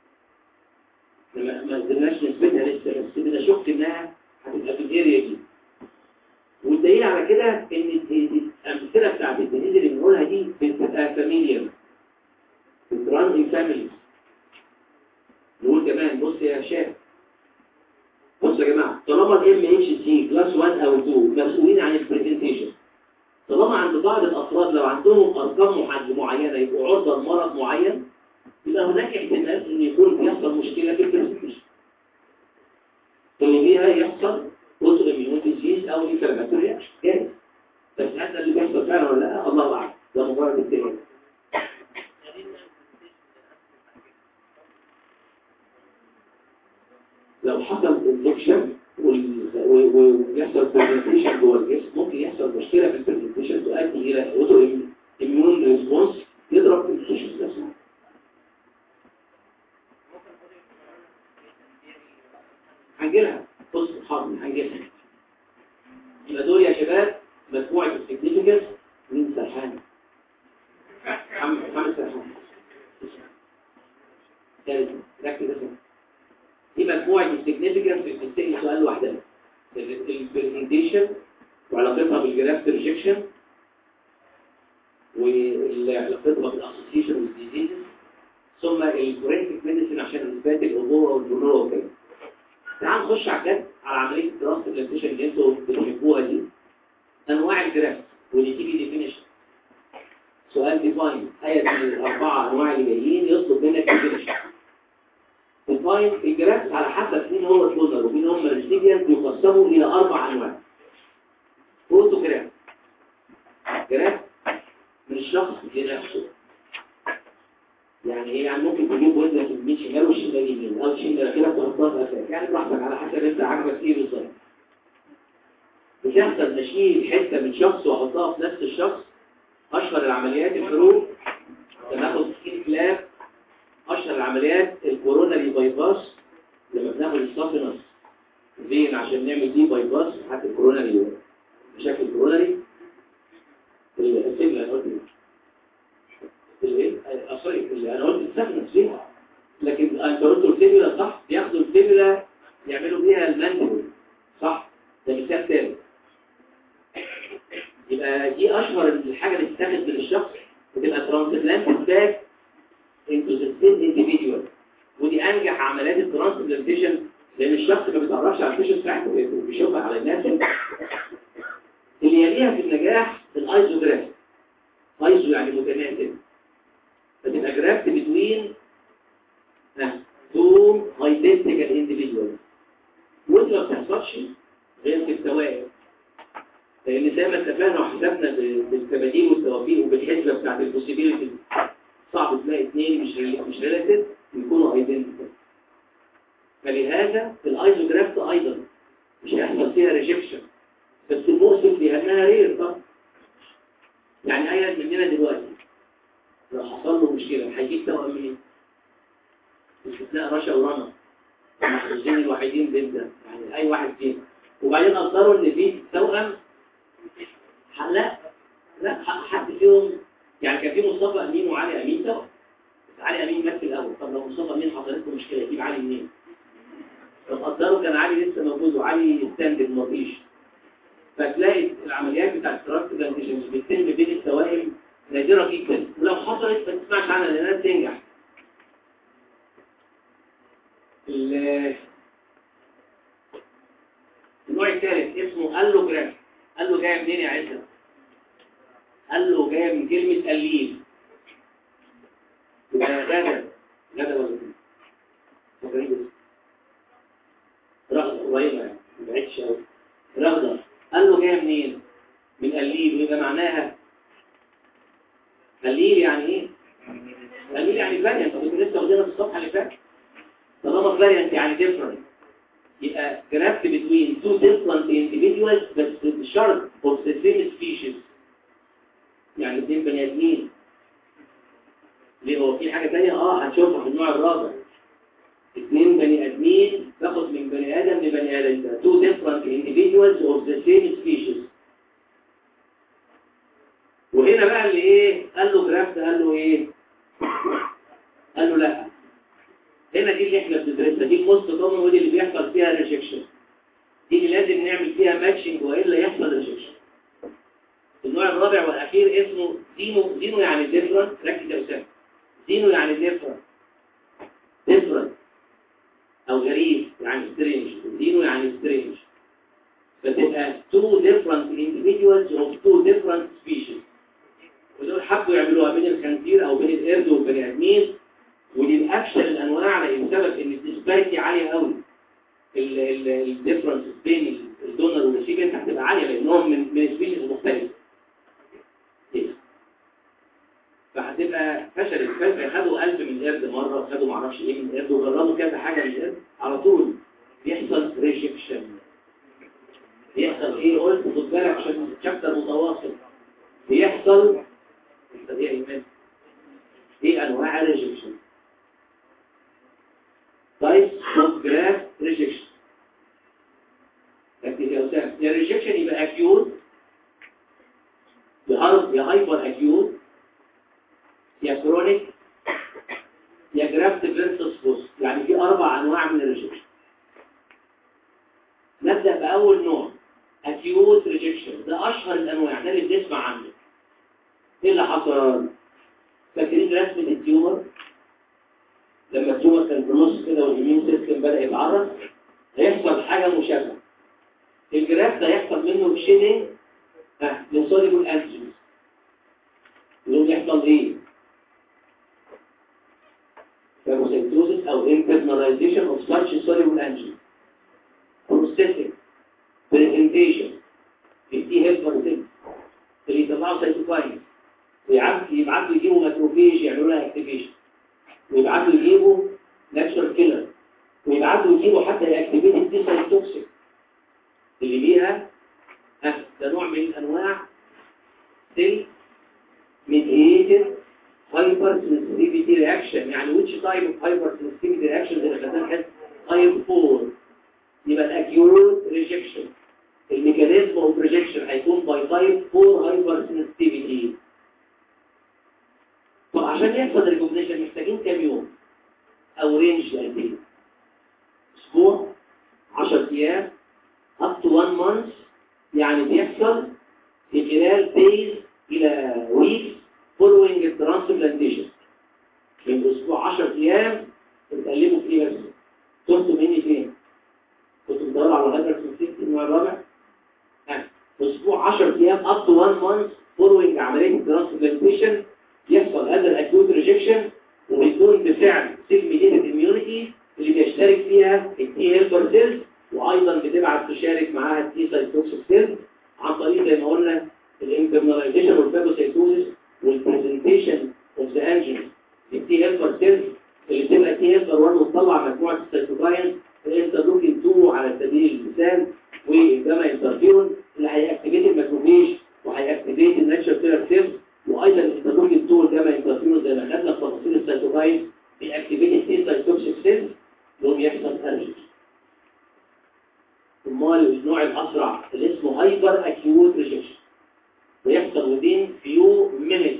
ما ما قدرناش نثبتها لسه بس بنشك انها هتبقى في الاريا دي والدليل على كده ان الامثله بتاعت الديزيز اللي بنقولها دي بتبقى فاميليا بتران ان فاميلي نقول كمان بص يا هشام بص يا جماعه طالما الام اتش سي كلاس 1 او 2 مسؤولين عن البرزنتيشن طالما عند بعض الافراد لو عندهم ارقام محد معينه يبقوا عرضه لمرض معين يبقى هناك احتمال ان يكون بيحصل مشكله في البرزنتيشن اللي بيها يحصل اوتو اميون ديزيز او انفلاماتوري رياكشن جاهز بس هذا اللي بيحصل فعلا ولا لا الله اعلم ده مجرد اتهام لو حصل انفكشن ويحصل برزنتيشن جوه الجسم ممكن يحصل مشكله في البرزنتيشن تؤدي الى اوتو اميون ريسبونس يضرب في التيشوز نفسها هنجيلها بص حاضر هنجيلها يبقى دول يا شباب مجموعه السيجنيفيكانس من سرحان محمد سرحان ثالث ركز بس دي مجموعة السيجنيفيكانس بتستقل سؤال لوحدها البرزنتيشن وعلاقتها بالجرافت ريجكشن وعلاقتها بالاسوسيشن والديزيزز ثم الفورنسيك ميديسن عشان اثبات الابوه والبنوه وكده تعال نخش على الجد على عمليه الترانسبلانتيشن اللي انتوا بتحبوها دي انواع الجرافت ودي تيجي ديفينيشن سؤال ديفاين اي من الاربعه انواع اللي جايين يطلب منك ديفينيشن الفاين الجرافس على حسب مين هو الدونر ومين هم الريسيبيانت يقسموا الى اربع انواع فوتوجراف جراف من الشخص لنفسه يعني ايه يعني ممكن تجيب ودنك يمين شمال وشمال يمين او شمال كده تحطها اساس يعني براحتك على حسب انت عاجبك ايه بالظبط بتحصل نشيل حته من شخص واحطها في نفس الشخص اشهر العمليات الحروب بناخد سكين كلاب اشهر العمليات الكوروناري باي باس لما بناخد السافينس فين عشان نعمل دي باي باس حتى الكوروناري بشكل كوروناري السجن انا قلت الايه سوري انا قلت السافينس فين لكن انت قلت الفيبولا صح بياخدوا الفيبولا يعملوا بيها المانديبل صح ده مثال تاني يبقى دي اشهر الحاجه اللي بتتاخد من الشخص بتبقى ترانسبلانت باك into the same individual ودي انجح عمليات الترانسبلانتيشن لان الشخص ما بيتعرفش على الفيشن بتاعته بيشوفها على الناس اللي يليها في النجاح الايزوجراف ايزو يعني متماثل فتبقى جرافت بتوين تو identical individuals ودي ما بتحصلش غير في التوائم لان زي ما اتفقنا وحسبنا بالتباديل والتوافيق وبالحسبه بتاعت البوسيبيليتي صعب تلاقي اثنين مش مش ريلاتيف يكونوا ايدنتيكال فلهذا الايزوجرافت ايضا مش هيحصل فيها ريجكشن بس المؤسف لانها رير طبعا يعني اي مننا دلوقتي لو حصل له مشكله هيجيب توأم منين باستثناء رشا ورنا المحظوظين الوحيدين جدا يعني اي واحد فيهم وبعدين قدروا ان في توأم ح- لا لا ح- حد فيهم يعني كان في مصطفى امين وعلي امين توأم بس علي امين مات في الاول طب لو مصطفى امين حصلت له مشكله يجيب علي منين؟ لو قدروا كان علي لسه موجود وعلي ستاندد مفيش فتلاقي العمليات بتاعت ترانسبلانتيشن بتتم بين التوائم نادرة جدا ولو حصلت ما تسمعش عنها لانها تنجح ال- النوع الثالث اسمه اللوجراف قال له جاي منين يا عيسى قال له جاي من كلمة قليل يبقى غدا غدا ولا إيه؟ فاكرين بس رغدة قريبة يعني ما بعدتش قوي رغدة قال له جاي منين من قليل ويبقى معناها قليل يعني ايه قليل يعني فاريانت طب انتوا لسه واخدينها في الصفحه اللي فاتت طالما فاريانت يعني ديفرنت يبقى جرافت between two different individuals بس بشرط of the same species يعني اثنين بني ادمين ليه هو في حاجه ثانيه اه هنشوفها في النوع الرابع اثنين بني ادمين باخد من بني ادم لبني ادم ده two different individuals of the same species وهنا بقى اللي ايه قال له جرافت قال له ايه قال له لا هنا دي اللي احنا بندرسها دي الموست كومن ودي اللي بيحصل فيها ريجكشن دي اللي لازم نعمل فيها ماتشنج والا يحصل ريجكشن النوع الرابع والاخير اسمه دينو دينو يعني ديفرنت ركز يا اسامه دينو يعني ديفرنت ديفرنت او غريب يعني سترينج دينو يعني سترينج فتبقى two different individuals of two different species ودول حبوا يعملوها بين الخنزير او بين القرد والبني ادمين ودي من افشل الانواع لان سبب ان الديسباريتي عاليه قوي الديفرنس بين الدونر والريسيبينت هتبقى عاليه لانهم من من سبيشيز مختلفه كده. فهتبقى فشلت فجأة خدوا قلب من القرد مرة وخدوا معرفش ايه من القرد وجربوا كذا حاجة من القرد على طول بيحصل ريجكشن بيحصل ايه قلت خد بالك عشان شابتر متواصل بيحصل انت ايه يا ايمان ايه انواع الريجكشن تايب اوف جراف ريجكشن ركز يا اسامه يا ريجكشن يبقى اكيوت يا هايبر يا هايبر اكيوت يا كرونيك يا جرافت فيرسس بوست يعني في اربع انواع من الريجكشن نبدا باول نوع acute rejection ده اشهر الانواع ده اللي بنسمع عنه ايه اللي حصل فاكرين رسمه التيومر لما التيومر كان في النص كده والاميون سيستم بدا يتعرف هيحصل حاجه مشابهه الجراف ده هيحصل منه شيدنج ها للسوليبل انتيجنز يقوم يحصل ايه phagocytosis او internalization of such soluble antigens processing presentation التي هيلبر سيل اللي يطلعوا سيتوكاين ويبعتوا يبعتوا يجيبوا ماكروفيج يعملوا لها اكتيفيشن ويبعتوا يجيبوا ناتشورال كيلر ويبعتوا يجيبوا حتى ياكتيفيت التي سيل توكسيك اللي ليها ها ده نوع من انواع سيل ميديتد هايبر سنسيتيفيتي رياكشن يعني which type of hyper sensitivity reaction اللي خدناها تايب 4 يبقى الاكيوت ريجكشن الميكانيزم اوف ريجكشن هيكون باي تايب 4 هايبر سنسيتيفيتي طب عشان يحصل ريكوجنيشن محتاجين كام يوم او رينج قد ايه اسبوع 10 ايام up to 1 month يعني بيحصل في خلال days الى weeks following the transplantation من اسبوع 10 ايام بتقلبوا في ايه بس تهتوا مني فين كنتوا بتدوروا على هذا السنسيتي النوع الرابع ها اسبوع 10 ايام up to 1 month following عمليه الترانسبلانتيشن يحصل هذا الاكيوت ريجكشن وبيكون بفعل سيل ميديتد اميونيتي اللي بيشترك فيها التي هيلبر سيلز وايضا بتبعت تشارك معاها التي سايتوكسيك سيلز عن طريق زي ما قلنا الانترناليزيشن والفاجوسيتوزيس والبرزنتيشن اوف ذا انجن التي هيلبر سيلز اللي بتبقى تي هيلبر 1 وتطلع مجموعه السيتوكاين الانترلوكين 2 على سبيل المثال والجاما انترفيرون اللي هيأكتيفيت الماكروفيج وهيأكتيفيت الناتشر كيلر سيلز وايضا الانترلوكين 2 والجاما انترفيرون زي ما خدنا في تفاصيل السيتوكاين بيأكتيفيت التي سايتوكسيك يوم يحصل أرجل امال النوع الاسرع اللي اسمه هايبر اكيوت ريجكشن بيحصل within few minutes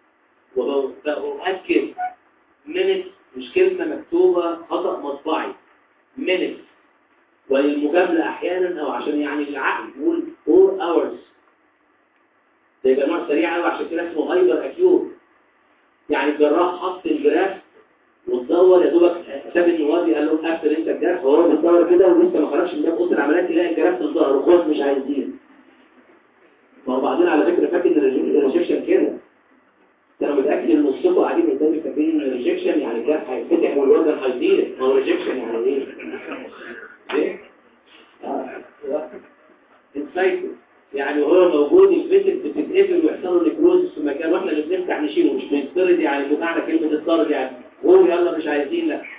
وبأكد minutes مش كلمة مكتوبة خطأ مطبعي minutes وللمجاملة احيانا او عشان يعني العقل يقول 4 hours ده يبقى نوع سريع قوي عشان كده اسمه هايبر اكيوت يعني الجراح حط الجراف وتدور يا دوبك ساب النوادي قال له قفل انت الجراف وهو بيدور كده ولسه ما خرجش من باب اوضه العمليات تلاقي الجراف في الظهر وخلاص مش عايزين ما هو بعدين على فكره فاكر ان الريجكشن كده انا متاكد ان نصكم قاعدين قدامي فاكرين ان الريجكشن يعني الجراف هيتفتح والوزن هيزيد ما هو الريجكشن يعني ايه؟ ايه؟ اه انسايتو يعني وهو موجود الفيتك بتتقفل ويحصل له نكروزس في مكان واحنا اللي بنفتح نشيله مش بنطرد يعني بمعنى كلمه الطرد يعني وهو يلا مش عايزين لا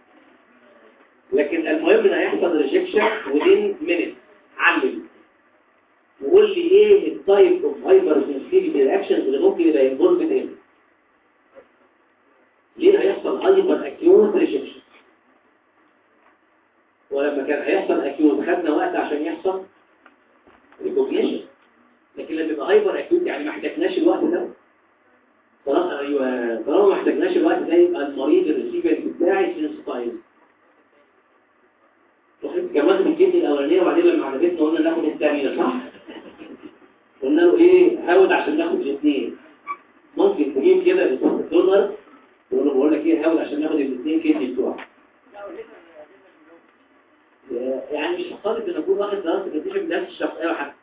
لكن المهم ان هيحصل ريجكشن ودين مينيت علم وقول لي ايه التايب اوف هايبر سنسيتيفيتي رياكشنز اللي ممكن يبقى انفولد هنا ليه هيحصل هايبر اكيوت ريجكشن ولما كان هيحصل اكيوت خدنا وقت عشان يحصل ريكوجنيشن لكن لما يبقى هايبر اكيوت يعني ما احتاجناش الوقت ده خلاص ايوه طالما ما احتاجناش الوقت ده يبقى المريض الريسيفنت بتاعي سنسيتايز كان واخد الكدني الاولانيه وبعدين لما عالجتنا قلنا ناخد الثانيه صح قلنا له ايه هاود عشان ناخد الاثنين ممكن تجيب كده بالدولار تقول له بقول لك ايه هاود عشان ناخد الاثنين كدني بتوعك يعني مش هطالب ان اكون واخد دراسه كتير من نفس الشخص ايوه حاجه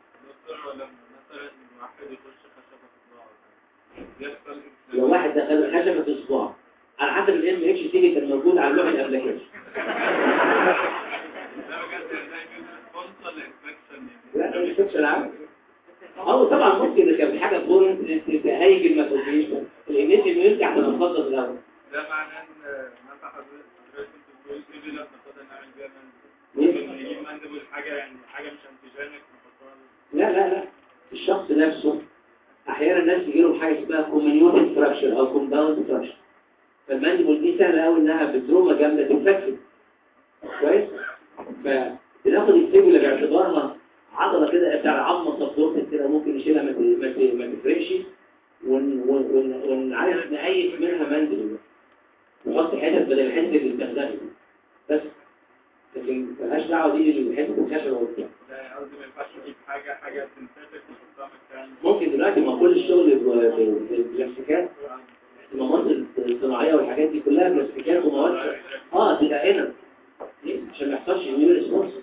لو واحد دخل خشبه في صباعه على حسب الام اتش سي كان موجود على اللوحه اللي قبل كده لا مش فكره العام هو طبعا ممكن إذا كان حاجه فورن تهيج المسؤولين الانيش انه يرجع للمخطط الاول ده معناه ان مثلا حضرتك بتقول سيبي لك ناخدها نعمل بيها ممكن نجيب مندبل حاجه يعني حاجه مش انتيجينيك نحطها لا لا لا الشخص نفسه احيانا الناس يجي لهم حاجه اسمها كوميونيتي ستراكشر او كومباوند ستراكشر فالمانديبل دي سهله قوي انها بتروما جامده تنفكت كويس فبناخد الفيبولا باعتبارها عضله كده بتاع العظمه سبورت كده ممكن نشيلها ما ت- ما ت- ما تفرقش ون- ون- ون- ونعرف نقيس منها مانديبل نحط حتت بدل الحته اللي بتخدمها بس لكن ملهاش دعوه دي بالحته الخشبه وبتاع ده قصدي ما ينفعش نجيب حاجه حاجه سنتيتك ونحطها مكان ممكن دلوقتي ما كل الشغل ب- ب- بالبلاستيكات المناطق الصناعيه والحاجات دي كلها بلاستيكات ومواد اه تبقى هنا ليه؟ عشان ما يحصلش نيو ريسبونس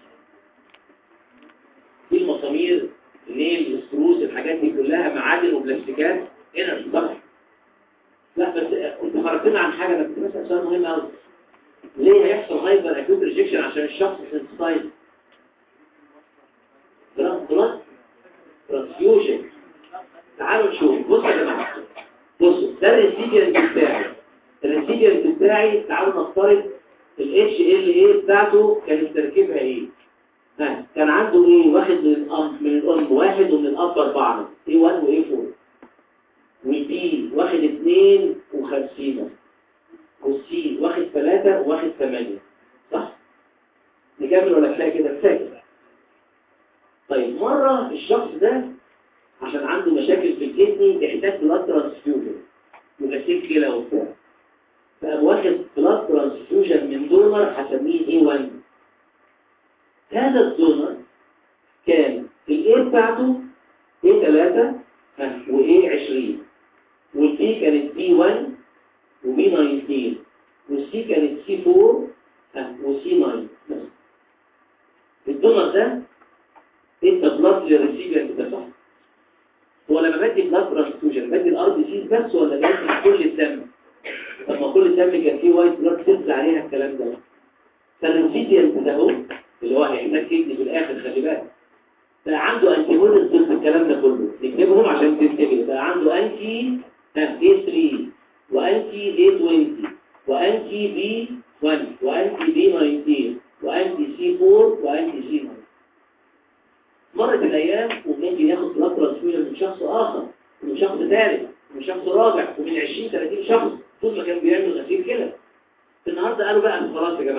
دي المسامير النيل السكروز الحاجات دي كلها معادن وبلاستيكات هنا طبعا لا بس انت خرجتنا عن حاجه انا كنت بسال سؤال مهم قوي ليه هيحصل هايبر اكيوت ريجكشن عشان الشخص سنسيتايز بلاد ترانسفيوجن تعالوا نشوف بصوا يا جماعه بصوا ده الريسيبيانت بتاعي الريسيبيانت بتاعي تعالوا نفترض الاتش ال اي بتاعته كانت تركيبها ايه ها كان عنده ايه واخد من الام من الام واحد ومن الاب اربعه اي 1 واي 4 والبي واخد 52 والسي واخد 3 وواخد 8 صح نكمل ولا كفايه كده كفايه كده. طيب مرة الشخص ده عشان عنده مشاكل في الكدني يحتاج بلاد ترانسفيوجن وغسيل كلى وبتاع فقام واخد بلاد ترانسفيوجن من دونر هسميه اي 1 هذا الدونر كان الاي بتاعته اي 3 واي 20 والبي كانت بي 1 وبي 19 والسي كانت سي 4 ها، وسي 9 بس الدونر ده انت بلاد للريسيفر ده صح هو لما بدي بلاد ترانسفيوجن بدي الار بي سيز بس ولا بدي كل الدم طب ما كل الدم كان فيه وايت بلاد سيلز عليها الكلام ده فالريسيفر ده هو اللي هو هيحتاج كدني في الاخر خلي بالك بقى عنده انتي بوديز ضد الكلام ده كله نكتبهم عشان تنتبه بقى عنده انتي اي 3 وانتي اي 20 وانتي بي 1 وانتي بي 19 وانتي سي 4 وانتي سي 9 مرت الأيام وممكن ياخد بلاد ترانسفيوجن من شخص آخر ومن شخص ثالث ومن شخص رابع ومن 20 30 شخص طول ما كان بيعمل غسيل كده النهارده قالوا بقى خلاص يا جماعة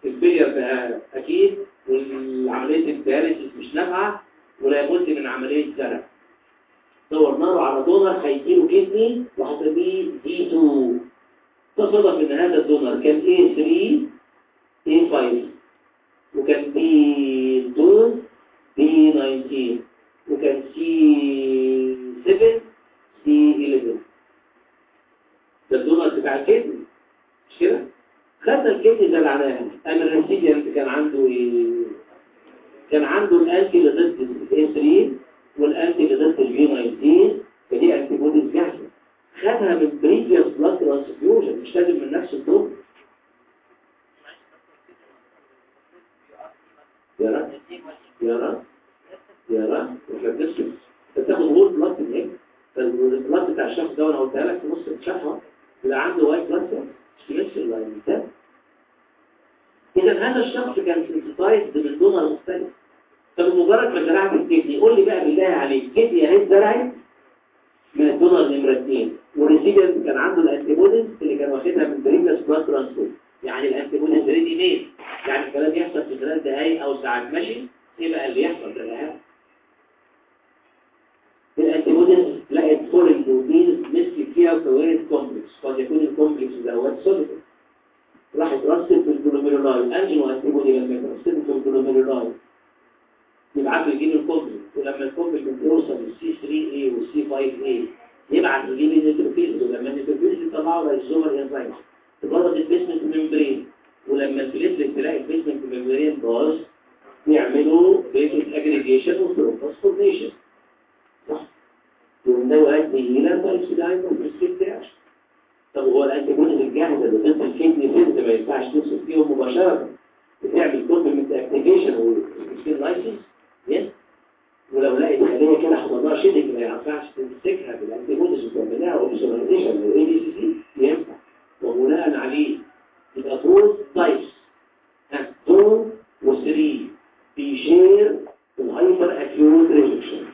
الفيلير بقى اكيد والعمليه الدياليسيس مش نافعه ولا بد من عمليه زرع دورنا له على دونر هيديله كدني وهتلاقيه دي 2 تصادف ان هذا الدونر كان A3 A5 وكان B2 B19 وكان C7 C11 ده الدونر بتاع الكدني مش كده؟ خدنا الكدني ده لعناها اما الريسيديانت كان عنده ايه؟ كان عنده الانتي اللي ضد الاي 3 والانتي اللي ضد الفي 19 فدي انتي بوديز جاهزه خدها من بريفيوس بلاد ترانسفيوجن مش لازم من نفس الدور يا رب يا رب يا رب احنا بنفصل انت بتاخد هول بلاد من ايه؟ البلاد بتاع الشخص ده وانا قلتها لك في نص الشهر يبقى عنده وايت بلاد سيل مش نفس اللاين اذا هذا الشخص كان سنسيتايزد من دونر مختلف طب مجرد ما زرعت الكدني قول لي بقى بالله عليك كدني اهي اتزرعت من الدونر نمره 2 والريسيبيانت كان عنده الانتيبوديز اللي كان واخدها من بريفيوس بلاد ترانسفير يعني الانتيبوديز ريدي ميد يعني الكلام يحصل في خلال دقايق او ساعات ماشي ايه بقى اللي يحصل ده الان الانتيبوديز لقت فورين بروتينز مسك فيها وكونت كومبلكس قد يكون الكومبلكس دوت سوليدر راحت رصت في الجلوميرولاي انجينو انتيبودي لما يترصد في الجلوميرولاي يبعت لي يجيب الكومبلكس ولما الكومبلكس يوصل للسي 3 اي والسي 5 اي يبعت يجيب النيتروفيلز ولما النيتروفيلز يطلعوا لايزومر انزايم تبرد البيسمنت ممبرين ولما الفليتلت تلاقي البيسمنت ممبرين باظ يعملوا بيسمنت اجريجيشن وفوسفوريشن صح يقوم ده يؤدي الى تايسيداين وبريسكريبت رياكشن طب هو الانتيبوديز الجاهزه اللي ضد الكدني سيلز ما ينفعش توصل فيهم مباشره بتعمل كومبلمنت اكتيفيشن والسكين لايسنس يس ولو لقيت خليه كده حصل لها شيدنج ما ينفعش تمسكها بالانتيبوديز وتعملها اوبسولاريزيشن للاي دي سي سي ينفع وبناء عليه يبقى فوز تايبس ها 2 و3 بيشير الهايبر اكيوت ريجكشن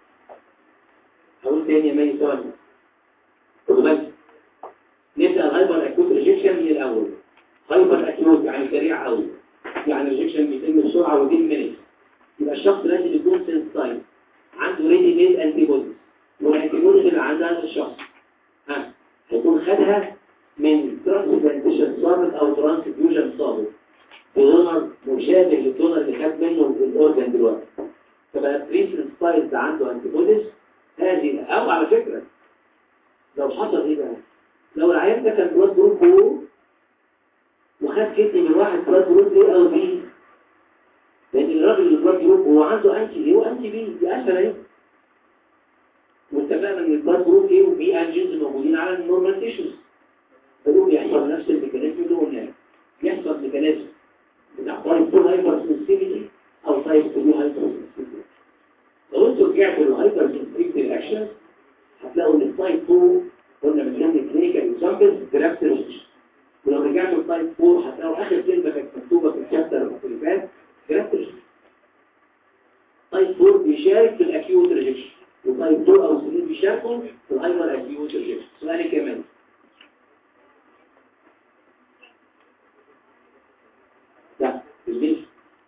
هقول تاني يا مي ثواني خدوا بالك نبدا الهايبر اكيوت ريجكشن من الاول هايبر اكيوت يعني سريع قوي يعني الريجكشن بيتم بسرعه ودين مينيت يبقى الشخص لازم يكون سنسايد عنده ريدي ميد انتي بوديز والانتي بوديز اللي عند هذا الشخص ها هيكون خدها من ترانسبلانتيشن سابق او ترانسفيوجن سابق بدونر مشابه للدونر اللي خد منه الاورجن دلوقتي فبقى بريسن ستايل ده عنده انتي بوديز هذه او على فكره لو حصل ايه بقى لو العيان ده كان بلاد جروب او وخد كدني من واحد بلاد جروب ايه او بي لان الراجل اللي بلاد جروب هو عنده انتي ايه وانتي بي دي اسهل اهي واتفقنا ان البلاد جروب ايه وبي انجنز موجودين على النورمال تيشوز فدول يحصل نفس الميكانيزم اللي قلناه يحصل ميكانيزم بتاع تايب 2 هايبر سنسيتيفيتي او تايب 3 هايبر سنسيتيفيتي لو انتوا رجعتوا للهايبر سنسيتيفيتي اكشن هتلاقوا ان التايب 2 قلنا من ضمن كلينيكال اكزامبلز جرافت ريسيرش ولو رجعتوا لتايب 4 هتلاقوا اخر كلمه كانت مكتوبه في الشابتر اللي فات جرافت ريسيرش تايب 4 بيشارك في الاكيوت ريجكشن وتايب 2 او 3 بيشاركوا في الهايبر اكيوت ريجكشن سؤالي كمان لا البيت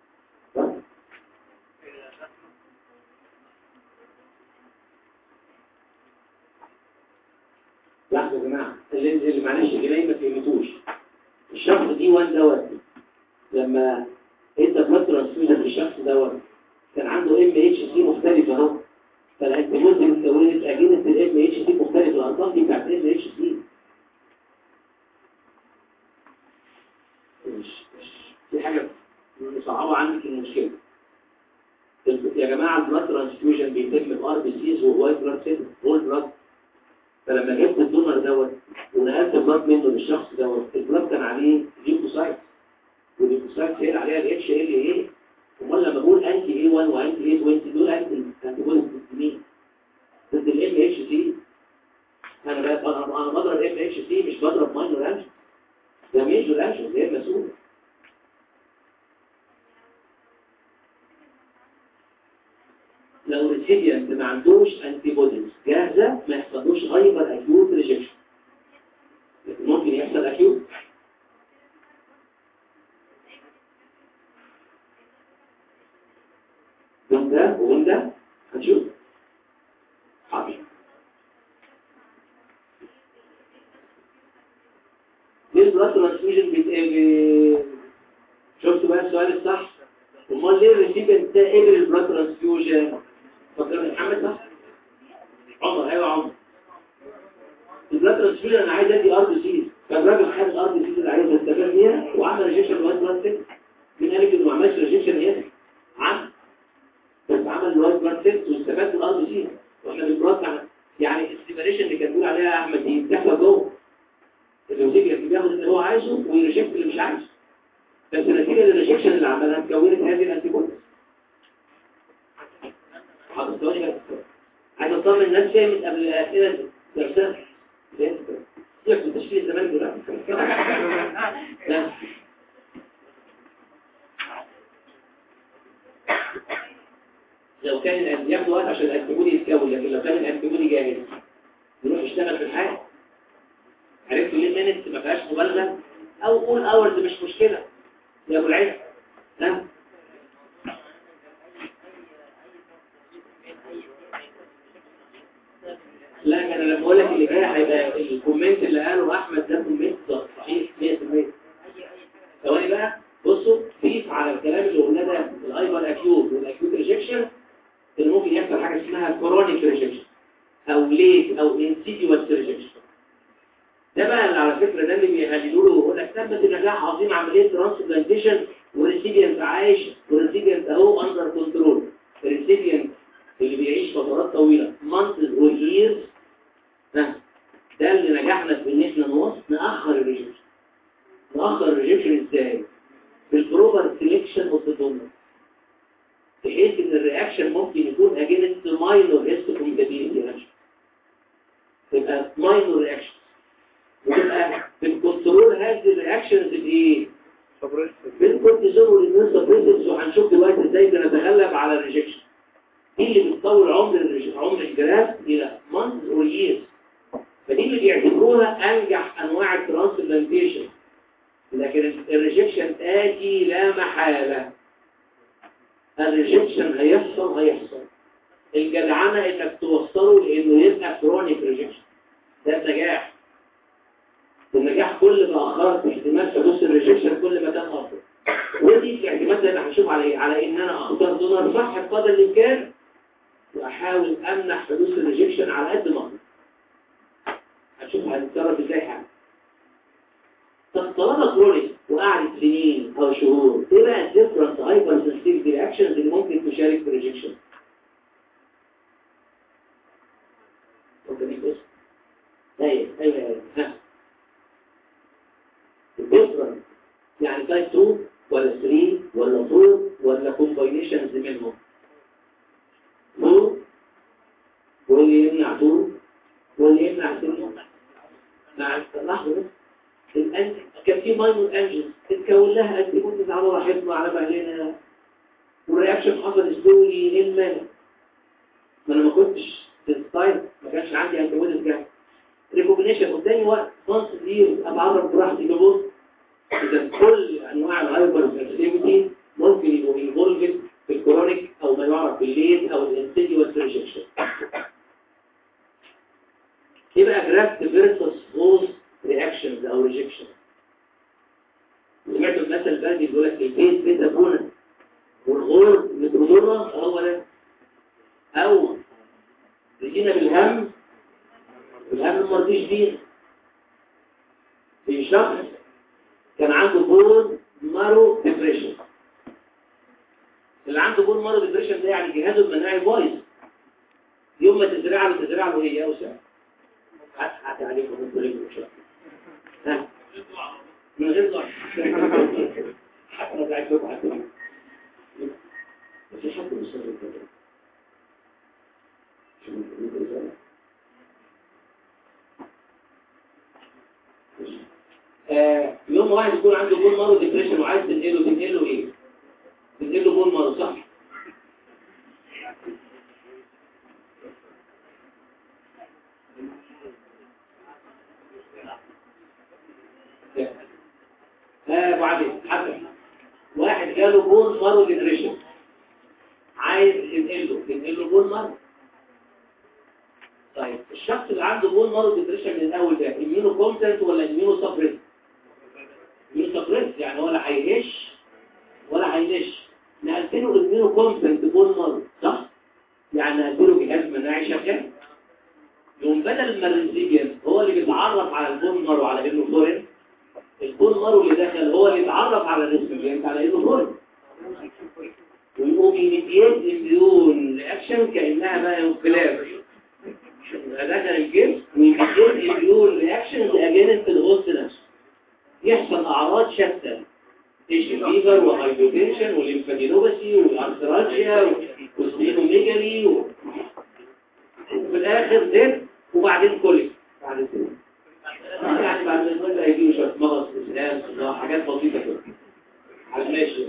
لحظة يا جماعة اللي اللي معلش اللي جاي ما فهمتوش الشخص دي وان دوت لما انت بلاد ترانسفيوجن للشخص دوت كان عنده ام اتش سي مختلف اهو فالانتيبودي اللي اتكونت اجينست الام اتش سي مختلف الارقام دي بتاعت الام اتش سي مش مش في حاجة مصعبة عندك المشكلة يا جماعة البلاد ترانسفيوجن بيتم بار بي سيز ووايت بلاد سيل هول بلاد فلما جبت الدونر دوت ونقلت بلاد منه للشخص دوت البلاد كان عليه ليوكوسايت والليوكوسايت هي اللي عليها الاتش ال ايه امال لما بقول انتي اي 1 وانتي اي 20 دول انتي انتي بوديز ضد مين؟ ضد الام اتش سي انا بقى انا انا بضرب ام اتش سي مش بضرب ماينور انجن ده ميجور انجن هي المسؤول لو الريسيبيانت ما عندوش انتي بوديز جاهزه ما يحصلوش هايبر اكيوت ريجكشن ممكن يحصل اكيوت بين ده وبين ده هنشوف حاضر ليه البلاد ترانسفيوجن بيتقابل شفتوا بقى السؤال الصح امال ليه الريسيبنت ده قبل البلاد ترانسفيوجن فاكر محمد صح عمر ايوه عمر البلاد ترانسفيوجن انا عايز ادي ارض سيز فالراجل خد الارض سيز اللي عايز يستفاد بيها وعمل ريجكشن لوايت بلاد سيل مين قال لك انه ما عملش ريجكشن هنا عمل بس عمل الوايت بلاد سيل واستفاد من الارض سيز واحنا بالبلاد يعني السيبريشن اللي كان بيقول عليها احمد دي بتحصل جوه الريسيبر بياخد اللي هو عايزه ويريجكت اللي مش عايزه بس نتيجه للريجكشن اللي عملها اتكونت هذه الانتي بوديز حاضر ثواني بس عايز اطمن الناس فهمت قبل الاسئله درسها سيبك من تشكيل الزمان دلوقتي لا. لو كان الأنتي- ياخد وقت عشان الانتيبودي يتكون لكن لو كان الانتيبودي جاهز يروح يشتغل في الحال عرفت ليه مينت ما فيهاش مبالغه او قول اورز مش مشكله يا ابو العز ها لا انا لما اقول لك اللي جاي هيبقى الكومنت اللي قاله احمد ده كومنت صحيح 100% ثواني بقى بصوا ضيف على الكلام اللي قلناه ده الايبر اكيوت والاكيوت ريجكشن اللي ممكن يحصل حاجه اسمها كرونيك ريجكشن او ليت او انسيديوس ريجكشن ده بقى اللي على فكرة ده اللي بيهللوا له يقول لك ثبت نجاح عظيم عملية ترانسبلانتيشن والريسيبيانت عايش والريسيبيانت اهو اندر كنترول الريسيبيانت اللي بيعيش فترات طويلة مانثز ويرز ده ده اللي نجحنا في ان احنا نوص نأخر الريجكشن نأخر الريجكشن ازاي؟ بالبروبر سيلكشن اوف ذا دونر بحيث ان الرياكشن ممكن يكون اجينست ماينور هيستوكومباتيبيليتي رياكشن تبقى ماينور رياكشن وتبقى بنكنترول هذه الرياكشنز بايه بالكورتيزون والاميون سبريسنس وهنشوف دلوقتي ازاي بنتغلب على الريجكشن دي اللي بتطول عمر الرج- عمر الجراف الى مانث اور ييرز فدي اللي بيعتبروها انجح انواع الترانسبلانتيشن لكن الريجكشن آتي لا محالة الريجكشن هيحصل هيحصل الجدعنة انك توصله لانه يبقى كرونيك ريجكشن ده النجاح النجاح كل ما اخرت احتمال حدوث الريجكشن كل ما كان افضل ودي الاعتماد اللي هنشوف على ايه على ان انا اختار دونر صح بقدر الامكان واحاول امنع حدوث الريجكشن على قد ما اقدر هنشوف هنتصرف ازاي حاجه طب طالما كرونيك وقعدت سنين او شهور ايه بقى الديفرنت هايبر سنسيتيفيتي رياكشنز اللي ممكن تشارك في الريجكشن ممكن بص ايوه ايوه ايوه ها الديفرنت يعني تايب 2 ولا 3 ولا 4 ولا كومباينيشنز منهم 4 واللي يمنع 2 واللي يمنع 3 مع لحظه بس الأنت كان في ماينور انجلز اتكون لها انتي بوديز على راحتنا على مهلنا والرياكشن حصل سلولي ايه المانع ما انا ما كنتش في الستايل ما كانش عندي انتي بوديز جاهزه ريكوجنيشن قدامي وقت نص دي اتعرف براحتي ببص اذا كل انواع الهايبر سنسيتيفيتي ممكن يبقوا انفولفد في الكرونيك او ما يعرف بالليل او الانسيديوس ريجكشن يبقى جرافت فيرسس هوست رياكشنز او ريجكشن سمعتوا المثل البلدي بيقول لك البيت بيت ابونا والغور متروضرة هو ده او رجينا بالهم الهم مرضيش بينا في شخص كان عنده بون مارو ديبريشن اللي عنده بون مارو ديبريشن ده يعني جهازه المناعي بايظ يوم ما تزرع له تزرع له هي اوسع هات عليكم من كل ان شاء الله ها من غير ضغط حتى لو قاعد لكم حتى مفيش حد مصر كده شو ممكن آه يوم واحد يكون عنده بون مارو ديبريشن وعايز تنقله تنقله ايه تنقله بون مارو صح ها وبعدين حتى واحد جاله بون مارو ديبريشن عايز تنقله تنقله بون مارو طيب الشخص اللي عنده بون مارو ديبريشن من الاول ده اميونو كومبتنت ولا اميونو سبريس اميونو سبريس يعني ولا هيهش ولا هينش نقلت له اميونو كومبتنت بون مارو صح يعني نقلت له جهاز مناعي شغال يوم بدل ما الريسيبيانت هو اللي بيتعرف على البون مارو على انه فورين البون مارو اللي دخل هو اللي يتعرف على الريسيبيانت على انه فورين ويقوم يمديات اميون رياكشن كانها بقى انقلاب يبقى دخل الجسم ويمديات اميون رياكشنز اجينست الهوست نفسه يحصل اعراض شتى تيشن فيفر وهايبوتنشن والليمفادينوباسي والارثرالجيا والسبلينوميجالي و... وفي الاخر زد وبعدين كوليك بعد كده يعني بعد ما يقول هيجيله شويه مغص اسهال صداع حاجات بسيطه كده على ماشي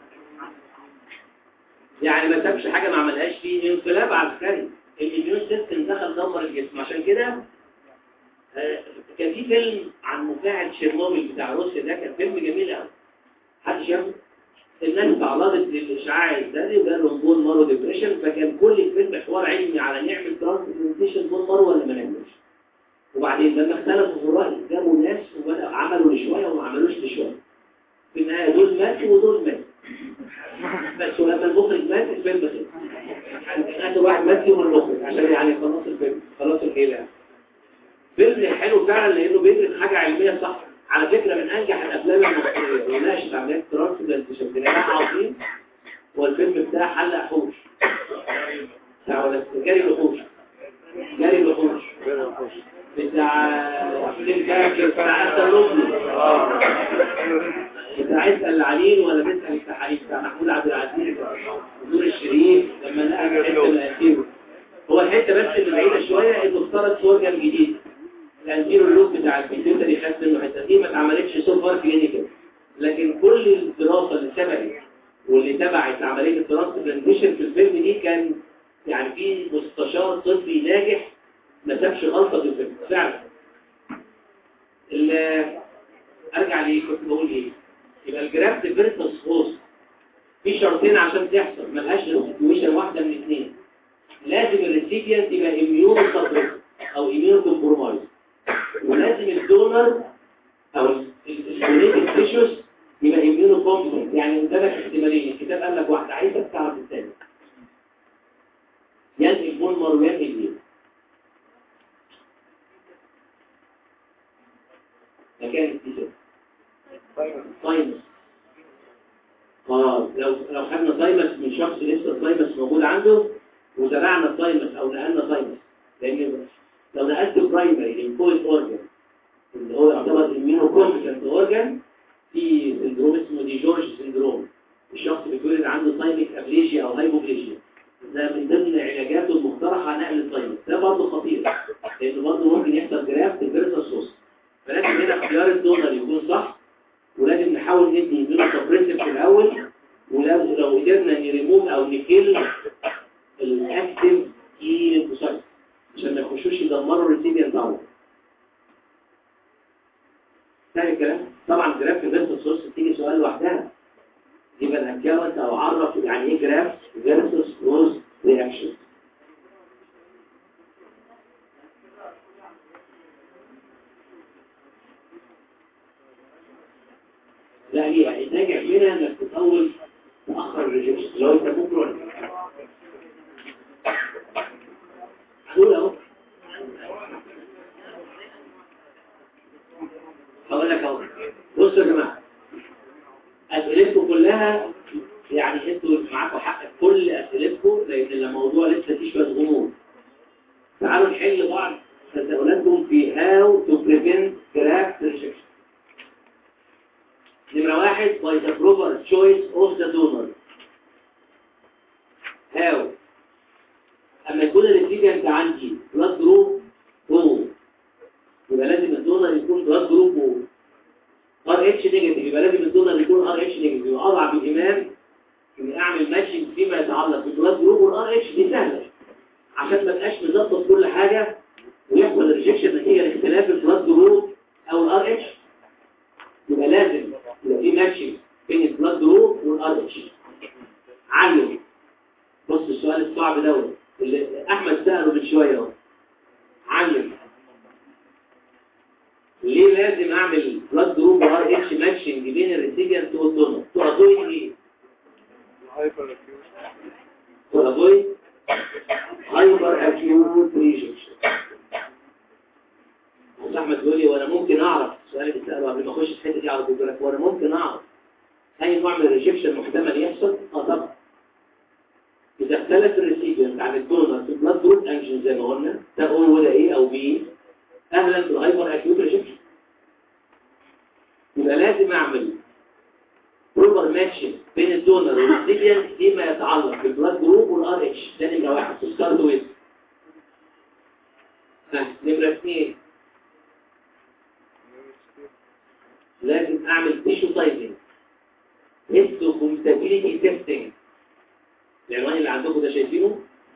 يعني ما سابش حاجه ما عملهاش فيه انقلاب عسكري الاميون سيستم دخل دمر الجسم عشان كده آه، كان في فيلم عن مفاعل تشيرنوبل بتاع روسيا ده كان فيلم جميل قوي حد شافه الناس تعرضت للاشعاع الذري وجالهم بون مارو ديبريشن فكان كل الفيلم حوار علمي على نعمل ترانسبلانتيشن بون مارو ولا ما نعملش وبعدين لما اختلفوا في الرأي جابوا ناس وبدأوا عملوا لشوية وما عملوش لشوية في النهاية دول ماتوا ودول ماتوا بس ولما المخرج مات الفيلم خلص اخر واحد مات يوم المخرج عشان يعني خلاص الفيلم خلاص الحيلة يعني فيلم حلو فعلا لانه بيدرس حاجة علمية صح على فكرة من انجح الافلام المصرية وناقش عمليات ترانسبلانتيشن بناء عظيم هو الفيلم بتاع حلق حوش بتاع ولا جاري الوحوش جاري الوحوش بتاع فيلم بتاع التلوث بتاع اسأل عليل ولا بتسأل التحاليل بتاع محمود عبد العزيز نور الشريف لما لقى الحته الانتيرو هو الحته بس اللي بعيده شويه انه افترض سورجن جديد الانتيرو اللوب بتاع الكمبيوتر يخاف منه الحته دي ما اتعملتش سو فار كلينيكال لكن كل الدراسه اللي سبقت واللي تبعت عمليه الترانسبلانتيشن في الفيلم دي كان يعني في مستشار طبي ناجح ما سابش غلطه في الفيلم فعلا ال- ارجع ليه كنت بقول ايه يبقى الجرافت فيرتس هوست في شرطين عشان تحصل ملهاش سيتويشن واحده من اثنين لازم الريسيبيانت يبقى اميون سبريس او اميون كومبرومايز ولازم الدونر او الدونيتد تيشوز يبقى اميون كومبتنت يعني قدامك احتمالين الكتاب قال لك واحده عايزك تعرف الثاني ينقل بولمر وينقل ايه مكان التيشوز ساينس اه لو لو خدنا ساينس من شخص لسه الساينس موجود عنده وزرعنا ساينس او نقلنا ساينس لان لو نقلت برايمري للكويت اورجان اللي هو يعتبر المينو كومبتنت اورجان في سندروم اسمه دي جورج سندروم الشخص بيتولد عنده ساينيك ابليجيا او هايبوبليجيا ده من ضمن علاجاته المقترحه نقل الساينس ده برضه خطير لان برضه ممكن يحصل جرافت فيرسس سوس فلازم هنا اختيار الدونر يكون صح ولازم نحاول ندي مينو سبريسيف في الاول ولو لو قدرنا نريموف او نكل الاكتيف كي ليمفوسايت عشان ما يخشوش يدمروا الريسيبيان طبعا ثاني كلام طبعا جراف فيرسس سورس تيجي سؤال لوحدها يبقى الهكاوة او عرف يعني ايه جراف فيرسس روز رياكشن لا هي الناجح منها انك تطول تأخر الريجكشن لو انت بكره هقول اهو هقول لك اهو بصوا يا جماعه اسئلتكم كلها يعني انتوا معاكم حق في كل اسئلتكم لان الموضوع لسه فيه شويه غموض تعالوا نحل بعض تساؤلاتكم في how to prevent graft rejection نمرة واحد by the proper choice of the donor how اما يكون الريسيبيانت عندي بلاد جروب او يبقى لازم الدونر يكون بلاد جروب او ار اتش نيجاتيف يبقى لازم الدونر يكون ار اتش نيجاتيف يبقى اضع بالايمان اني اعمل ماتشنج فيما يتعلق بالبلاد جروب والار اتش دي سهله عشان ما تبقاش مظبط كل حاجه ويحصل ريجكشن نتيجه لاختلاف البلاد جروب او الار اتش يبقى لازم يبقى في ماتشنج بين البلاد جروب والار اتش علم صعب دوت اللي احمد ساله من شويه اهو علم ليه لازم اعمل بلاد جروب ار اتش ماتشنج بين الريسيبيانت والدونر تو افويد ايه هايبر اكيوت تو افويد هايبر اكيوت ريجكشن احمد بيقول لي وانا ممكن اعرف السؤال اللي بتساله قبل ما اخش في الحته دي على طول بيقول لك وانا ممكن اعرف اي نوع من الريجكشن محتمل يحصل اه طبعا اذا اختلف الريسيبيانت عن الدونر في بلاد جروب انجن زي ما قلنا ده اول ولا ايه او بي اهلا بالهايبر اكيوت ريجكشن يبقى لازم اعمل بروبر ماتشنج بين الدونر والريسيبيانت فيما يتعلق بالبلاد جروب والار اتش ده نمره واحد تستارت ويز نمره اثنين لازم اعمل تيشو تايبنج هيستو كومباتيبيليتي تيستنج العنوان اللي عندكم ده شايفينه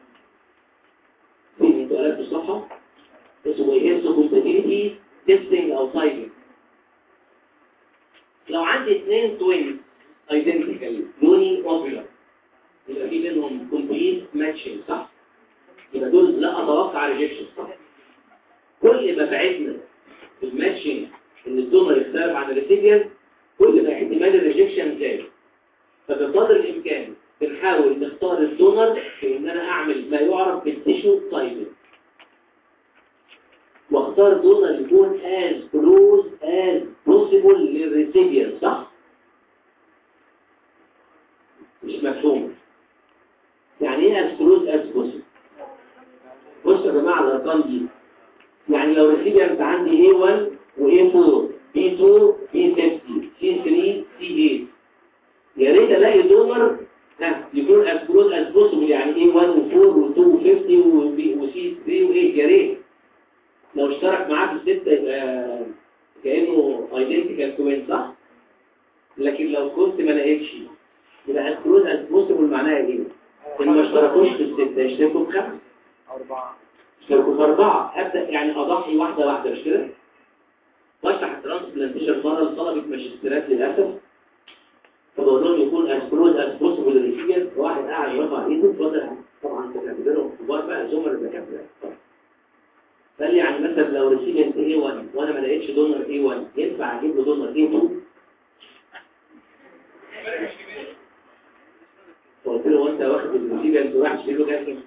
فين انتوا قلبتوا الصفحه اسمه هيستو كومباتيبيليتي تيستنج او تايبنج لو عندي اثنين توين ايدنتيكال لوني اوبيلر يبقى في بينهم كومبليت ماتشنج صح يبقى دول لا اتوقع ريجكشن صح كل ما بعدنا في الماتشنج ان الدونر يختلف عن الريسيبيانت كل ما احتمال الريجكشن زاد فبقدر الامكان بنحاول نختار الدونر في ان انا اعمل ما يعرف بالتيشو تايبنج واختار دونر يكون as close as possible للريسيبيانت صح؟ مش مفهوم يعني ايه as close as possible؟ بصوا يا جماعه الارقام دي يعني لو ريسيبيانت عندي A1 و A4 B2 B50 C3 C8 يا ريت الاقي دونر ها يكون as close as possible يعني A1 و4 و2 و50 و C3 و8 يا ريت لو اشترك معاه في الستة يبقى كأنه ايدنتيكال توين صح؟ لكن لو كنت ما لقيتش يبقى الكروز انسبوسيبل معناها ايه؟ ان ما اشتركوش في الستة يشتركوا بخمسة أربعة اشتركوا في أربعة أبدأ يعني أضحي واحدة واحدة مش كده؟ بشرح الترانسبلانتيشن مرة لطلبة ماجستيرات للأسف فبقول لهم يكون اسكروز اسبوسيبل ريسيبيان واحد قاعد رفع ايده اتفضل طبعا انت بتعتبرهم كبار بقى زمر الدكاتره قال لي يعني مثلا لو ريسيبيان A1 وانا ما لقيتش دونر A1 ينفع اجيب له دونر A2 قلت له وانت واخد الريسيبيان وراح تشيل له جاكيت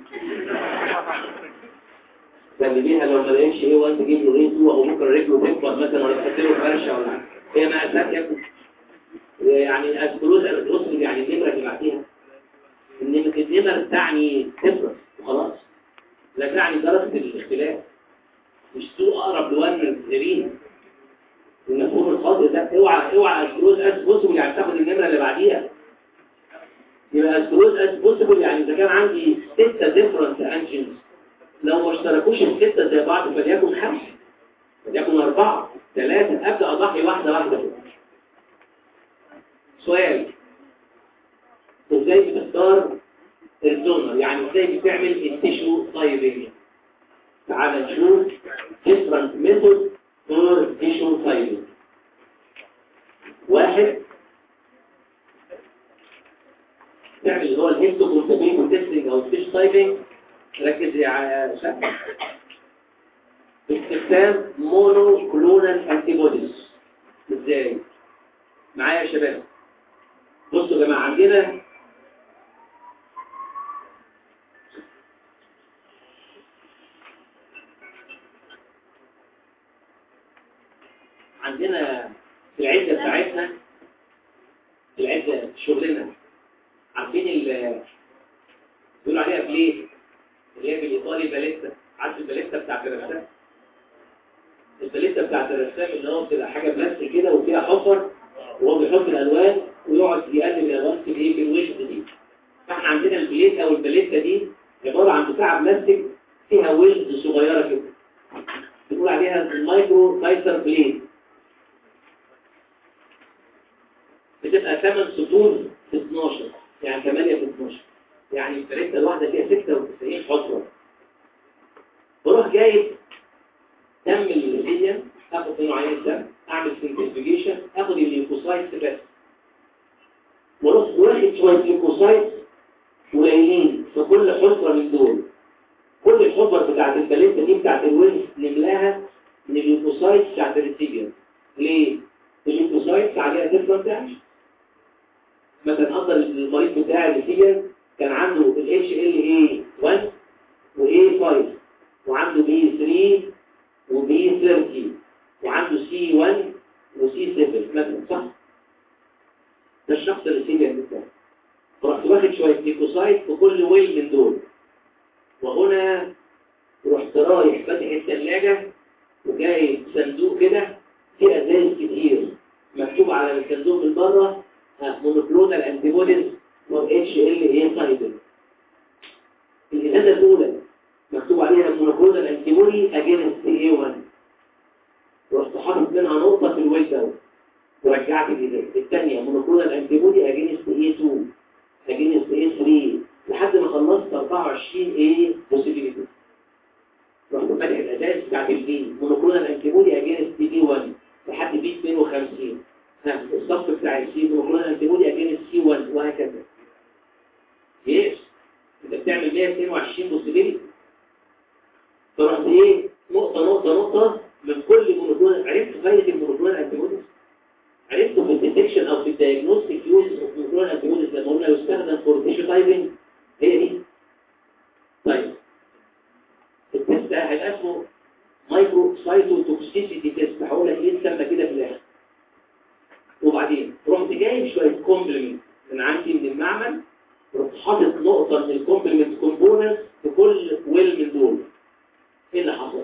قال بيها لو ما لقيتش A1 تجيب له A2 او ممكن رجله تكبر مثلا ولا تحط له فرشه ولا حاجه هي مقاسات يا ابني يعني اسكروز الرسل يعني النمره اللي بعديها النمره النمر تعني تفرق وخلاص لا تعني درجه الاختلاف مش سوء اقرب لون الزرين المفهوم الخاطئ ده اوعى اوعى اسكروز اس بوسبل يعني تاخد النمره اللي بعديها يبقى اسكروز اس بوسبل يعني اذا كان عندي ستة ديفرنت انجنز لو ما اشتركوش الستة زي بعض فليكن خمسة فليكن أربعة ثلاثة أبدأ أضحي واحدة واحدة سؤال ازاي بتختار الدونر يعني ازاي بتعمل التيشو تايبنج تعال نشوف different method for tissue typing واحد تعمل اللي هو الهيستو كونتابيلتي تيستنج او التيشو تايبنج ركز يا شكل باستخدام مونو كلونال انتي بوديز ازاي معايا يا شباب بصوا يا جماعه عندنا عندنا في العده بتاعتنا في العده شغلنا عارفين ال بيقولوا عليها بليه اللي هي بالايطالي باليتا عارف الباليتا بتاعت الرسام الباليتا بتاعت الرسام اللي هو بتبقى حاجه بلاستيك كده وفيها حفر وهو بيحط الالوان ويقعد يقلب الالوان في الايه في الوش دي فاحنا عندنا البليت او الباليتا دي عباره عن بتاع بلاستيك فيها ويلز صغيره كده بنقول عليها المايكرو كايسر بليت بتبقى 8 سطور في 12 يعني 8 في 12 يعني الباليتا الواحده فيها 96 حفره بروح جايب دم الليبيديا اخد منه عينه دم اعمل سنترفيجيشن اخد الليوكوسايتس بس واروح واخد شويه ليوكوسايتس قليلين في في كل حفرة من دول كل الحفر بتاعت الباليتا دي بتاعت الويلز نملاها من الليوكوسايتس بتاعت الريسيبيان ليه؟ الليوكوسايتس عليها ديفرنت اكشن مثلا اقدر المريض بتاع الريسيبيان كان عنده ال HLA1 و A5 وعنده B3 و B30 وعنده C1 و C7 مثلا صح؟ ده الشخص الريسيبيان بتاعه فرحت واخد شوية ليكوسايت في كل ويل من دول وهنا رحت رايح فاتح الثلاجة وجاي صندوق كده فيه ازاز كتير مكتوب على الصندوق من بره مونوكلونال انتيبوديز و اتش ال اي سايتل الازازه الاولى مكتوب عليها مونوكلونال انتيبودي اجينست اي 1 رحت حاطط منها نقطه في الويل دوت ورجعت الازازه الثانيه مونوكلونال انتيبودي اجينست اي 2 اجينست اي 3 لحد ما خلصت 24 ايه بوسيبيليتي رحت فاتح الاساس بتاعت البي مونوكلونال انتيبودي اجينست بي 1 لحد بي 52 ها الصف بتاع السي مونوكلونال انتيبودي اجينست سي 1 وهكذا يس انت بتعمل 122 بوسيبيليتي فرحت ايه نقطه نقطه نقطه من كل مونوكلونال عرفت فايده المونوكلونال انتيبودي عرفته في الديتكشن او في الدايجنوستيك يوز اوف مونوكلونال انتيبودي لما قلنا يستخدم فور تيشو تايبنج هي دي طيب التست هيبقى اسمه مايكرو سايتو توكسيسيتي تيست هقول لك ايه اتسمى كده في الاخر وبعدين رحت جايب شويه كومبلمنت من عندي من المعمل رحت حاطط نقطه من الكومبلمنت كومبوننت في كل ويل من دول ايه اللي حصل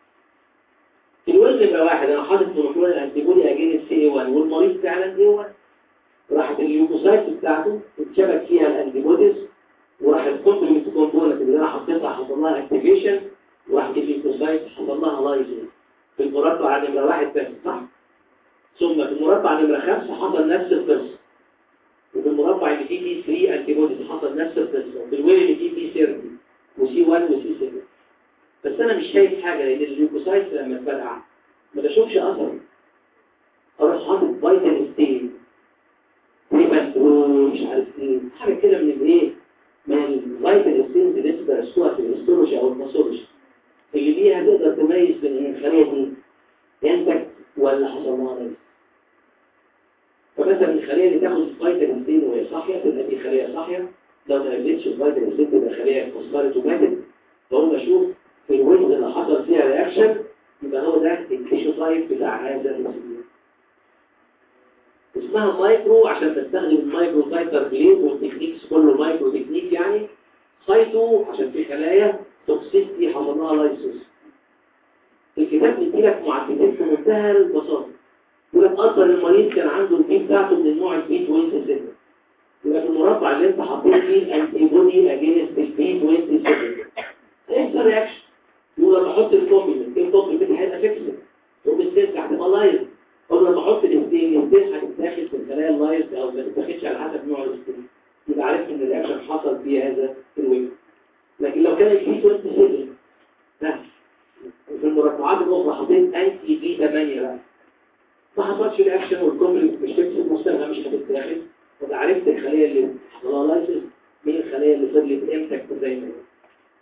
في الويل نمره واحد انا حاطط مونوكلونال انتيبودي اجين السي اي 1 والمريض فعلا اي 1 راحت الليوكوسايت بتاعته اتشبك فيها الانتيبوديز وراح الكومبلمنت كومبوننت اللي انا حطيتها حصل لها اكتيفيشن وراحت الليوكوسايت حصل لها لايزنج في المربع نمره واحد بس صح ثم في المربع نمره خمسه حصل نفس القصه وفي المربع اللي فيه بي 3 انتيبوديز حصل نفس القصه وفي الويل اللي فيه بي 30 وسي 1 وسي 7 بس انا مش شايف حاجه لان الليوكوسايت لما تبلع ما بشوفش اثر اروح حاطط فيتامين ستين مش عارف ايه حاجه كده من الايه من الفيتامين ستين بالنسبه للصوره في الهيستولوجي او الباثولوجي اللي بيها تقدر تميز بين الخليه دي ينتج ولا حصل لها نقص فمثلا الخليه اللي تاخد فيتامين ستين وهي صاحيه تبقى دي خليه صاحيه لو ما نزلتش الفيتامين ستين تبقى خليه اتكسرت وماتت فهم اشوف في الويندز اللي حصل فيها رياكشن يبقى هو ده التيشو تايب بتاع هذا الرسول اسمها مايكرو عشان تستخدم المايكرو سايتر بليد والتكنيكس كله مايكرو تكنيك يعني سايتو عشان في خلايا توكسيستي حصل لها لايسوس الكتاب بيديلك معدلات في منتهى البساطه يقول لك اثر المريض كان عنده البي بتاعته من النوع البي 27 يبقى في المربع اللي انت حطيت فيه انتي بودي اجينست البي 27 هيحصل رياكشن يقول لما احط الكومبلمنت الكومبلمنت هيبقى فيكس وبالسيرك هتبقى لايف قبل ما احط الاستين الاستين هتتاخد في الخلايا اللايف او ما تتاخدش على حسب نوع الاستين يبقى عرفت ان الرياكشن حصل فيه هذا في الويب لكن لو كان البي 27 ها في المربعات الاخرى حطيت انتي بي 8 بقى ما حصلش رياكشن والكومبلمنت مش فيكس المستخدم مش هتتاخد وده عرفت الخليه اللي حصلها لايسيس من الخلايا اللي فضلت امتك زي ما هي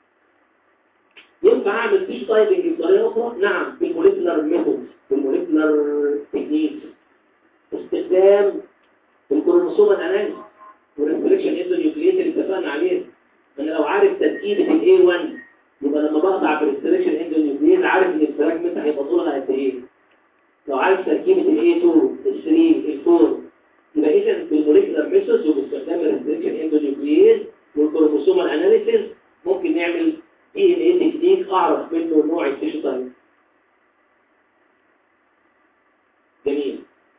ينفع اعمل تيشو تايبنج بطريقه اخرى نعم بالموليكولار ميثود بالموليكولار تكنيك استخدام الكروموسوم الاناليز والريفليكشن اندونيوكليت اللي اتفقنا عليه انا لو عارف تركيبه الاي 1 يبقى لما بقطع بالريفليكشن اندونيوكليت عارف ان الفراجمنت هيبقى طولها قد ايه لو عارف تركيبه الاي 2 ال 3 ال 4 يبقى اذا بالموليكولار ميثود وباستخدام الريفليكشن اندونيوكليت والكروموسوم الاناليسيز ممكن نعمل ايه الايه تكنيك اعرف منه نوع التيشو تايب جميل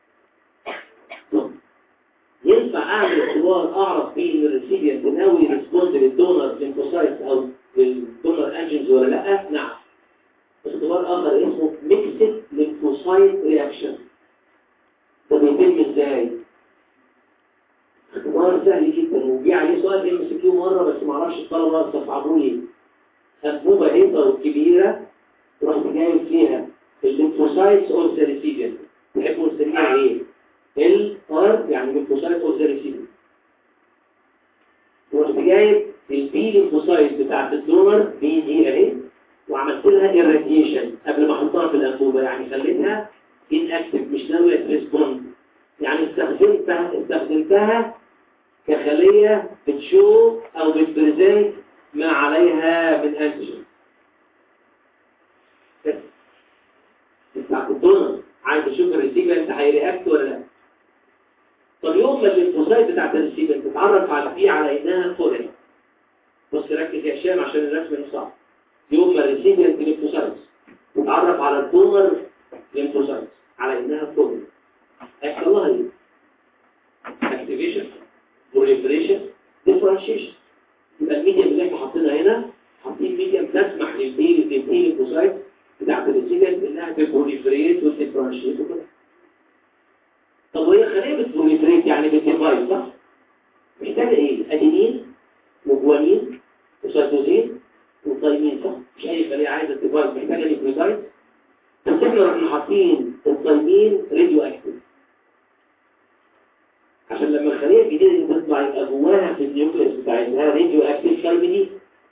ينفع اعمل اختبار اعرف بيه ان الريسيبيانت ناوي ريسبوند للدونر ليمفوسايتس او للدونر انجنز ولا لا نعم اختبار اخر اسمه ميكسد ليمفوسايت رياكشن ده بيتم ازاي اختبار سهل جدا وجي عليه سؤال ام سي كيو مره بس ما اعرفش الطلبه استصعبوه ليه انبوبه هيبر كبيره رحت جايب فيها الليمفوسايتس اوف ذا ريسيبيانت تحبوا نسميها ايه ال ار يعني ليمفوسايت اوف ذا ريسيبيانت ورحت جايب البي ليمفوسايت بتاعت الدونر بي دي اهي وعملت لها irradiation قبل ما احطها في الانبوبه يعني خليتها inactive مش ناويه تريسبوند يعني استخدمتها استخدمتها كخليه بتشو او بتبريزنت ما عليها من انتيجين بس بتاعت الدونر عايز اشوف الريسيفر انت هيرياكت ولا لا طب يوم ما الليمفوسايت بتاعت الريسيفر تتعرف على دي على انها فورين بص ركز يا هشام عشان الرسم مش صعب يوم ما الريسيفر الليمفوسايت تتعرف على الدونر ليمفوسايت على انها فورين هيحصل لها ايه؟ اكتيفيشن proliferation differentiation يبقى الميديم اللي احنا حاطينها هنا حاطين ميديم تسمح للبي للبي للبوسايت بتاعت الريسيفر انها تبروليفريت وتديفرنشيت وكده طب وهي خليه بتبروليفريت يعني بتديفايد صح؟ محتاجه ايه؟ ادينين وجوانين وسيتوزين وطيمين صح؟ مش اي خليه عايزه تديفايد محتاجه نيوكليوتايد بس احنا رحنا حاطين الطيمين راديو اكتيف عشان لما الخليه الجديده دي تطلع يبقى جواها في النيوكليس بتاعتها راديو اكتيف كاربينيت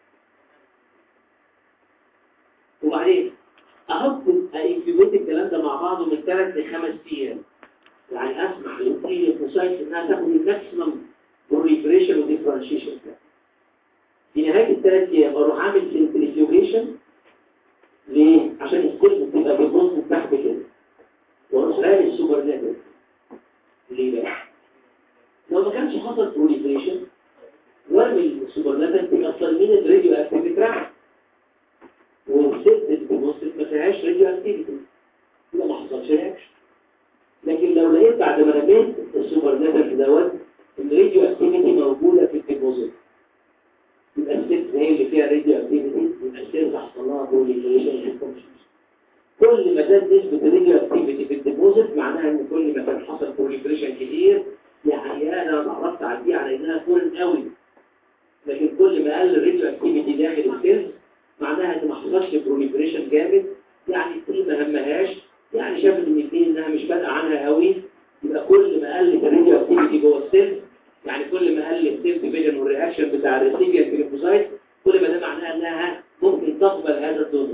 وبعدين احط انكيوبيت الكلام ده مع بعضه من ثلاث لخمس ايام يعني اسمح للفوسايت انها تاخد الماكسيمم بروليفريشن وديفرنشيشن في نهايه الثلاث ايام اروح اعمل سنتريفيوجيشن ليه؟ عشان السيل بتبقى بتبص تحت كده واروح رامي السوبر نيتر ليه بقى؟ لو ما كانش حصل بروليفريشن وارمي السوبر نيتر تبقى الصلمين الراديو اكتيف بتاعها والست بتبص ما فيهاش راديو اكتيفيتي يبقى ما حصلش رياكشن لكن لو لقيت بعد ما رميت السوبر نيتر دوت الراديو اكتيفيتي موجوده في الديبوزيت يبقى الست هي اللي فيها راديو اكتيفيتي يبقى الست حصل لها بروليفريشن كل ما زاد نسبه الراديو اكتيفيتي في الديبوزيت معناها ان كل ما كان حصل بروليفريشن كتير يعني انا اتعرفت على دي على انها فورن قوي لكن كل ما قل الراديو اكتيفيتي داخل السيلز معناها ان ما حصلش بروليفريشن جامد يعني دي ما همهاش يعني شافت ان الدين انها مش فارقه عنها قوي يبقى كل ما قلت الراديو اكتيفيتي جوه السيلز يعني كل ما قل السيل ديفيجن والرياكشن بتاع الريسيبيانت للفوسايت كل ما ده معناها انها ممكن تقبل هذا الدونر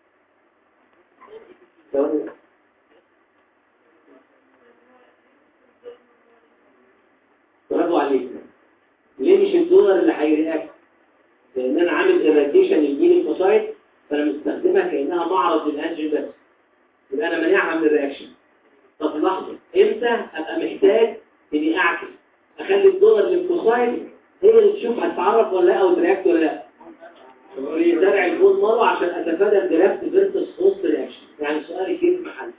برافو عليك ليه مش الدونر اللي هيرياكت لان انا عامل irradiation للجين الفوسايت فانا مستخدمها كانها معرض للانجين بس يبقى انا مانعها من الرياكشن طب لحظه امتى ابقى محتاج اني اعكس اخلي الدونر للفوسايت هي اللي تشوف هتتعرف ولا لا او ترياكت ولا لا زرع البون مره عشان اتفادى الدرافت فيرتس هوست رياكشن يعني سؤال يجي في محل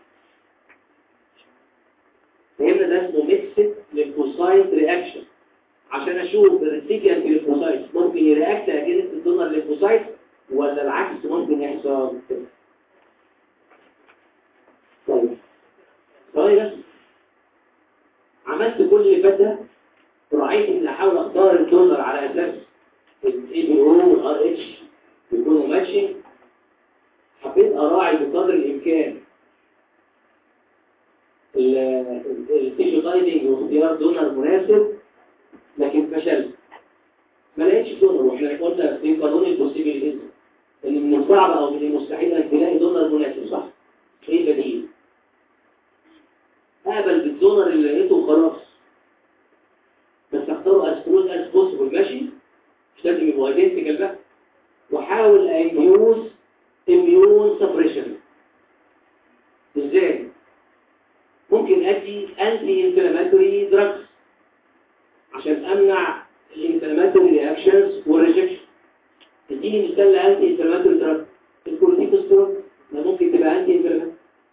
فهمنا ده اسمه ميكسد للفوسايت رياكشن عشان اشوف الريسيبيانت للفوسايت ممكن يرياكت اجينست الدونر للفوسايت ولا العكس ممكن يحصل طيب طيب بس عملت كل اللي فات ده راعيت ان احاول اختار الدونر على اساس الاي بي او والار اتش يكونوا ماشي حبيت اراعي بقدر الامكان التيشو تايدنج واختيار دونر مناسب لكن فشلت ما لقيتش دونر واحنا قلنا في قانون البوسيبيليتيز ان من الصعب او من المستحيل انك تلاقي دونر مناسب صح ايه البديل اقبل بالدونر اللي لقيته وخلاص بس اختاره as close as possible ماشي مش لازم يبقوا identical بقى واحاول انديوز immune suppression ازاي ممكن ادي انتي انفلاماتوري دراجز عشان امنع الانفلاماتوري رياكشنز والريجكشن اديني مثال لانتي انفلاماتوري دراج الكورتيكوستيرويد ما ممكن تبقى انتي انفلاماتوري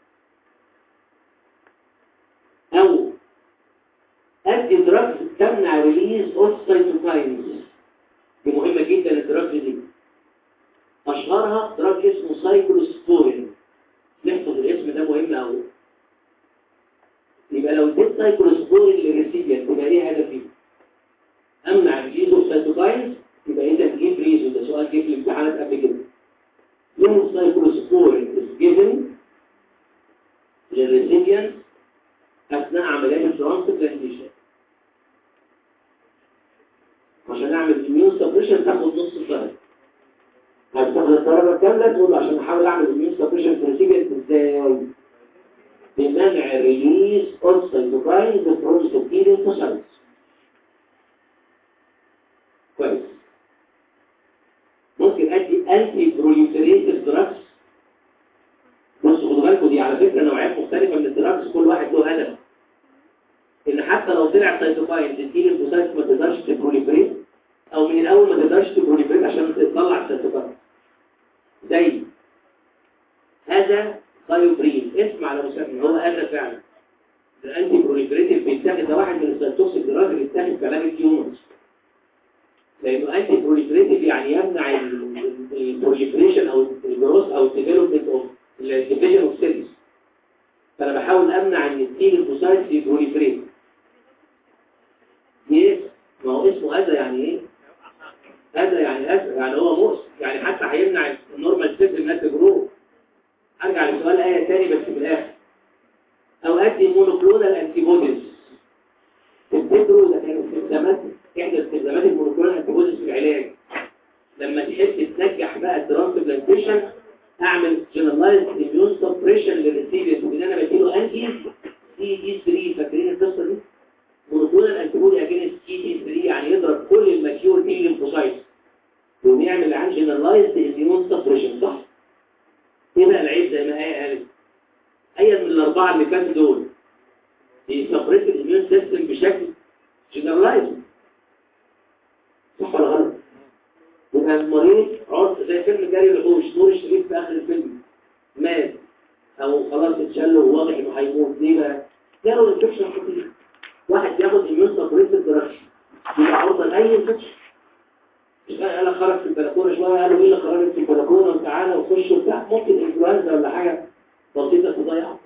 او ادي دراجز تمنع ريليز اوف سايتوكاينز دي مهمه جدا الدراجز دي اشهرها دراج اسمه سايكلوسبورين نحفظ الاسم ده مهم قوي يبقى لو اديت سايكلوسبورين للريسيبيانت يبقى ليه هدف ايه امنع ريليز اوف سايتوكاينز يبقى انت تجيب ريزو ده سؤال جه في الامتحانات قبل كده يوم السايكلوسبورين is given للريسيبيانت اثناء عمليات الترانسبلانتيشن عشان اعمل اميون سبريشن تاخد نص الدرجه هتاخد الدرجه الكامله تقول له عشان احاول اعمل اميون سبريشن في الريسيبيانت ازاي بمنع ريليز اون سيتوكاينز فروم سبتيريال فوسايتس كويس ممكن ادي انتي بروليفريتيف دراجز بصوا خدوا بالكم دي على فكره نوعيات مختلفه من الدراجز كل واحد له هدف ان حتى لو طلع سيتوكاين تديل الفوسايت ما تقدرش تبروليفريت او من الاول ما تقدرش تبروليفريت عشان تطلع السيتوكاين زي هذا بايوبرين اسم على مسمى هو هذا فعلا الانتي بروليفريتيف بيتاخد ده واحد من السيتوكسيك دراج اللي بيتاخد كلام الهيومنز لانه انتي بروليفريتيف يعني يمنع البروليفريشن او الجروث او الديفلوبمنت اوف الديفيجن اوف سيلز فانا بحاول امنع ان التيل الفوسايت يبروليفريت يس ما هو اسمه اذى يعني ايه اذى يعني اذى يعني هو مؤذي يعني حتى هيمنع النورمال سيل انها تجرو ارجع لسؤال ايه تاني بس في الاخر اوقات المونوكلونال انتي بوديز تفتكروا ده كان استخدامات احدى استخدامات المونوكلونال انتي بوديز في العلاج لما تحب تنجح بقى الترانسبلانتيشن اعمل جنرالايزد اميون سبريشن للريسيفرز ان انا بديله انتي سي دي 3 فاكرين القصه دي مونوكلونال انتي بودي اجينست سي دي 3 يعني يضرب كل الماتيور تي ليمفوسايتس ونعمل عن جنرالايزد اميون سبريشن صح ايه بقى العيب زي ما هي قالت اي من الاربعه اللي فاتوا دول بيسبريت الاميون سيستم بشكل جنرالايزد صح ولا غلط يبقى المريض عرض زي فيلم جاري الوحوش نور الشريف في اخر الفيلم مات او خلاص اتشل وواضح انه هيموت ليه بقى؟ جاله انفكشن خطير واحد بياخد اميون سبريتيف دراج يبقى عرضه لاي انفكشن مش بقى قال خرج في البلكونه شويه قالوا مين اللي خرجت في البلكونه وتعالى وخش وبتاع ممكن انفلونزا ولا حاجه بسيطه تضيع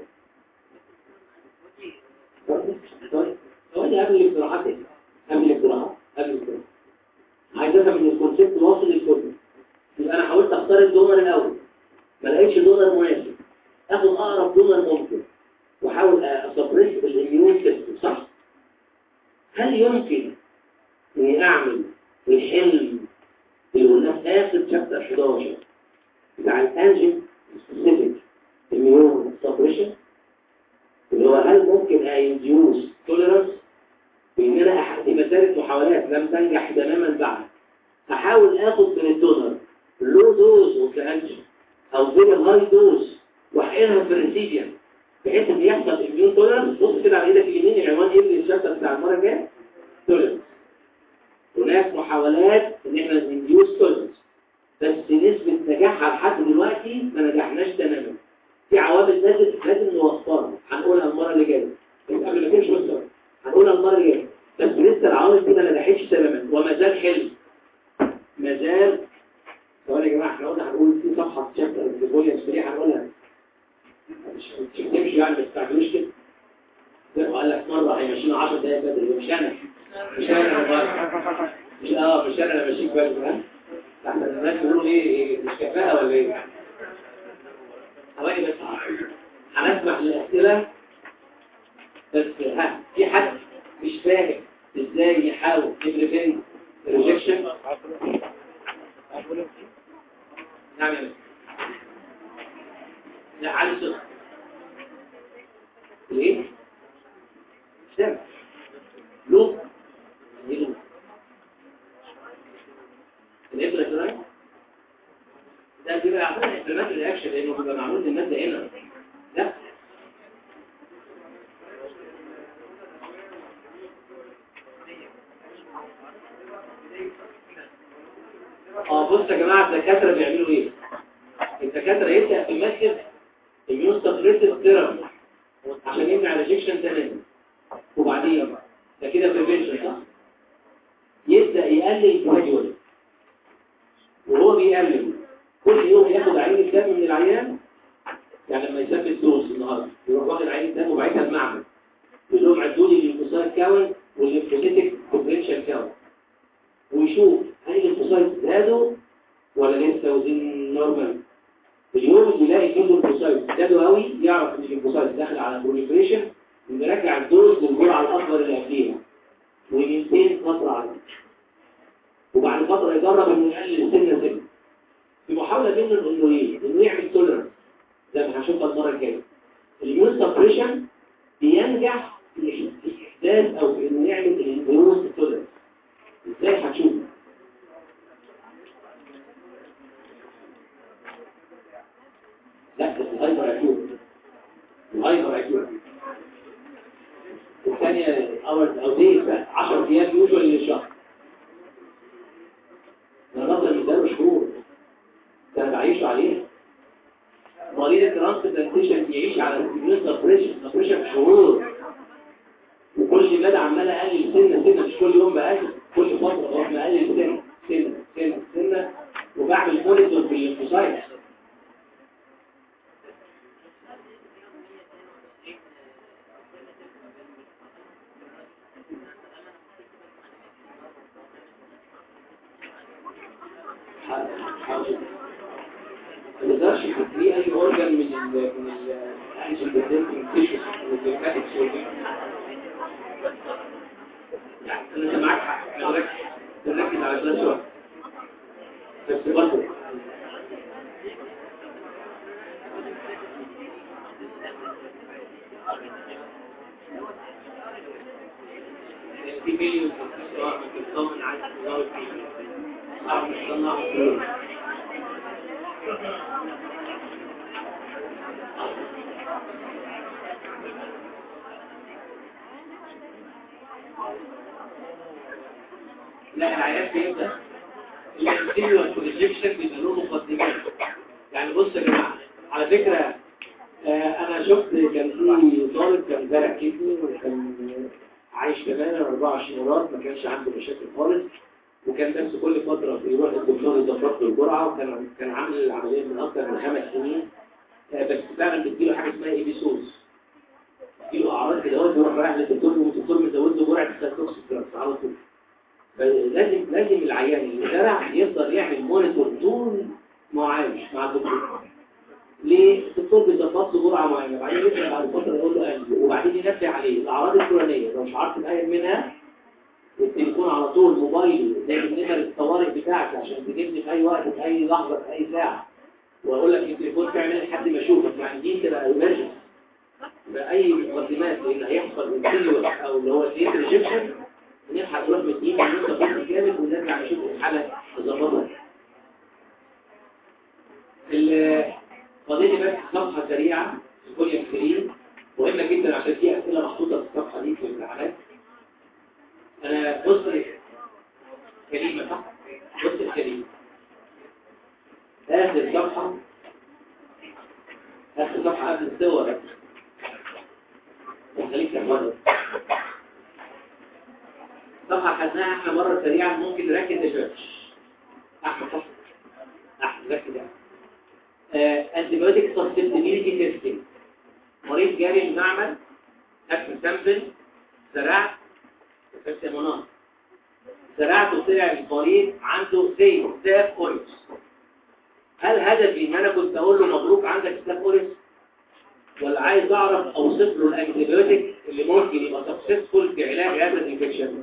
طيب ثواني قبل الاقتراحات ايه؟ قبل الاقتراحات قبل الاقتراحات عايز افهم ان الكونسيبت واصل للكل يبقى انا حاولت اختار الدونر الاول ما لقيتش دونر مناسب اخد اقرب دونر ممكن واحاول اسبريس الاميون سيستم صح هل يمكن اني اعمل الحلم اللي قلناه في اخر شابتر 11 بتاع الانجن سبيسيفيك اميون سبريشن اللي هو هل ممكن اينديوس توليرانس بان انا احد مساله محاولات لم تنجح تماما بعد احاول اخد من الدونر لو دوز اوف انجن او فيري هاي دوز واحقنها في الريسيبيان بحيث ان يحصل اميون توليرانس بص كده على ايدك اليمين العنوان ايه اللي الشابتر بتاع المره الجايه توليرانس هناك محاولات ان احنا نديوس توليرانس بس نسبه نجاحها لحد دلوقتي ما نجحناش تماما في عوامل لازم لازم نوفرها هنقولها المره اللي جايه قبل ما تمشي بس هنقولها المره اللي جايه بس لسه العوامل دي ما نجحتش تماما وما زال حلم ما زال ثواني يا جماعه احنا قلنا هنقول في صفحه شابتر في فوليوم 3 هنقولها مش تمشي يعني ما تستعجلوش كده قال لك مره هيمشينا 10 دقايق بدري مش انا مش انا مش اه مش انا اللي ماشيك بدري ها احنا الناس بيقولوا ايه مش كفاءه ولا ايه ثواني بس هنسمح للاسئله بس ها في حد مش فاهم ازاي يحاول يبريفنت ريجكشن نعم يا لا علي صفر ليه؟ سامع لوب ايه لوب الابره كده ده بيبقى عباره عن رياكشن لانه بيبقى معمول للماده هنا لا اه بص يا جماعه الدكاتره بيعملوا ايه الدكاتره يبدا في ماده الميون سبريسيف ثيرابي عشان يمنع ريجكشن تماما وبعدين ده كده بريفنشن صح يبدا يقلل جراديولي وهو بيقلل كل يوم ياخد عين الدم من العيان يعني لما يثبت دوز النهارده يروح واخد عين الدم وبعتها المعمل يقول لهم عدوا لي الليمفوسايت كاون والليمفوسيتك كومبريشن كاون ويشوف هل الليمفوسايت زادوا ولا لسه وزن نورمال اليوم اللي يلاقي فيه الليمفوسايت زادوا قوي يعرف ان الليمفوسايت داخل على بروليفريشن ونرجع الدوز للجرعه الاكبر اللي قبليها وينتين فتره على فتره يجرب انه يقلل السنه سنه في محاوله منه انه ايه انه يعمل توليرنس زي ما هنشوفها المره الجايه اليون سبريشن بينجح في احداث او في انه يعمل الاميون توليرنس ازاي هتشوف لا بس الهايبر اكيوت الهايبر اكيوت الثانية اورز او ديز 10 ايام يوجوال للشهر ده نظر من شهور ده انا بعيشه عليه مريض الترانسبلانتيشن يعيش على الاميون سبريشن سبريشن شهور وكل مدى عمال اقلل سنه سنه مش كل يوم بقلل كل فتره اروح مقلل سنه سنه سنه سنه وبعمل مونيتور بالليمفوسايت ما تقدرش تدي اي اورجان من ال من الانجل بريزنتنج تيشوز والجيماتكس انت معاك حق نركز نركز على ده شويه بس برضه في فيديو سواء بتطمن على التجارب فيه أعرف أصنع فلوس لا العيال بيبدأ الانتيريور بروجيكشن بيبقى له مقدمات يعني بص يا جماعه على فكره آه انا شفت كان في طالب كان زارع كدني وكان عايش تماما 24 مرات ما كانش عنده مشاكل خالص وكان بس كل فتره يروح للدكتور يظبط له الجرعه وكان كان عامل العمليه من اكثر من خمس سنين آه بس فعلا بتجيله حاجه اسمها ايبيسوس بتجيله اعراض كده هو يروح رايح للدكتور والدكتور مزود له جرعه التوكسيك على طول فلازم لازم العيان اللي زرع يفضل يعمل مونيتور طول ما هو عايش مع الدكتور ليه الدكتور بيظبط له جرعه معينه بعدين يبدا بعد فتره يقول له قلب وبعدين ينبه عليه الاعراض الفلانيه لو مش عارف تتاكد منها التليفون على طول موبايلي زي النمر الطوارئ بتاعك عشان تجيبني في اي وقت في اي لحظه في اي ساعه واقول لك التليفون تعمل لحد ما اشوفك يعني دي تبقى ايمرجنسي باي مقدمات اللي هيحصل انتيريور او اللي هو الديت ريجكشن نلحق نروح مدين ونوصل بس جامد ونرجع نشوف الحالة تظبطها فاضل بس صفحة سريعة في كل يكسرين مهمة جدا عشان في أسئلة محطوطة في الصفحة دي في الامتحانات أنا بص كريمة صح؟ بص الكريمة آخر صفحة آخر صفحة قبل الصور خليك تحفظها صفحة خدناها احنا مرة سريعا ممكن نركز نشوف احمد صح احمد ركز يعني انتيبيوتيك سسبتبيليتي تيستنج مريض جاري المعمل اكل سامبل زرعت كتبت مناط زرعت وطلع المريض عنده زي ستاف اوريس هل هدفي ان انا كنت اقول له مبروك عندك ستاف اوريس ولا عايز اعرف اوصف له الانتيبيوتيك اللي ممكن يبقى سكسسفول في علاج هذا الانفكشن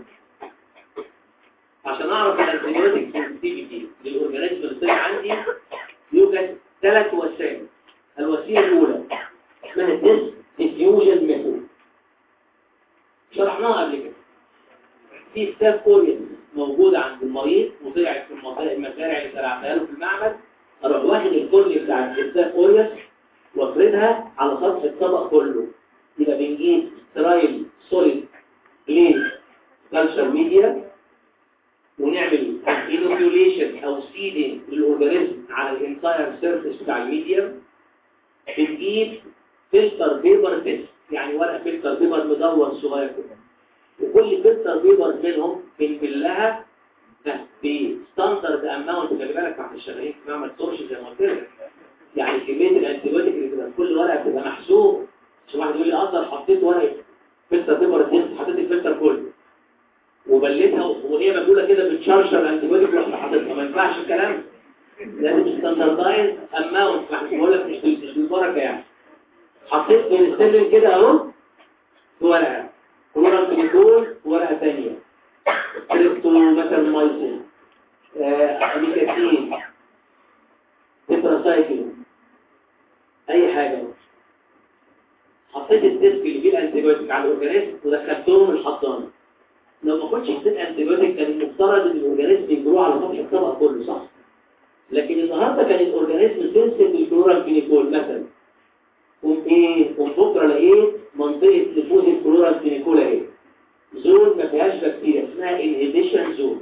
عشان اعرف الانتيبيوتيك سنسيتيفيتي للاورجانيزم اللي طلع عندي يوجد ثلاث وسائل الوسيله الاولى اسمها ديس ديفيوجن ميثود شرحناها قبل كده في ستاف اوريس موجوده عند المريض وطلعت في المزارع اللي زرعتها له في المعمل اروح واخد الكل بتاع الستاف اوريس وافردها على سطح الطبق كله يبقى بنجيب سترايل سوليد بلين كالشر ميديا ونعمل انوكيوليشن او سيدنج للاورجانيزم على الانتاير سيرفيس بتاع الميديا بنجيب فلتر بيبر تيست يعني ورق فلتر بيبر مدور صغير كده وكل فلتر بيبر منهم بنبلها بستاندرد اماونت خلي بالك مع الشغالين في معمل ترش زي ما قلت لك يعني كميه الانتيبيوتيك اللي بتبقى في كل ورقه بتبقى محسوب عشان واحد يقول لي اقدر حطيت ورقه فلتر بيبر تيست حطيت الفلتر كله وبلتها وهي مقوله كده بتشرشر الانتيبيوتيك ورحت حاططها ما ينفعش الكلام لازم ستاندردايز اماونت بقول لك مش مش بالبركه يعني حطيت بنستبل كده اهو في ورقه ورقه تليفون ورقه ثانيه كريبتو مثلا مايسين آه، اميكاسين تتراسايكل اي حاجه حطيت الديسك اللي فيه الانتيبيوتيك على الاورجانيزم ودخلتهم الحضانه لو ما كنتش حطيت انتيبيوتيك كان المفترض ان الاورجانيزم يجروه على سطح الطبق كله صح لكن النهارده كان الاورجانيزم سنسيتيف للكلورامفينيكول مثلا قوم ايه قوم بكره لقيت منطقه نفوذ الكلورامفينيكول اهي زون ما فيهاش بكتيريا اسمها انهبيشن زون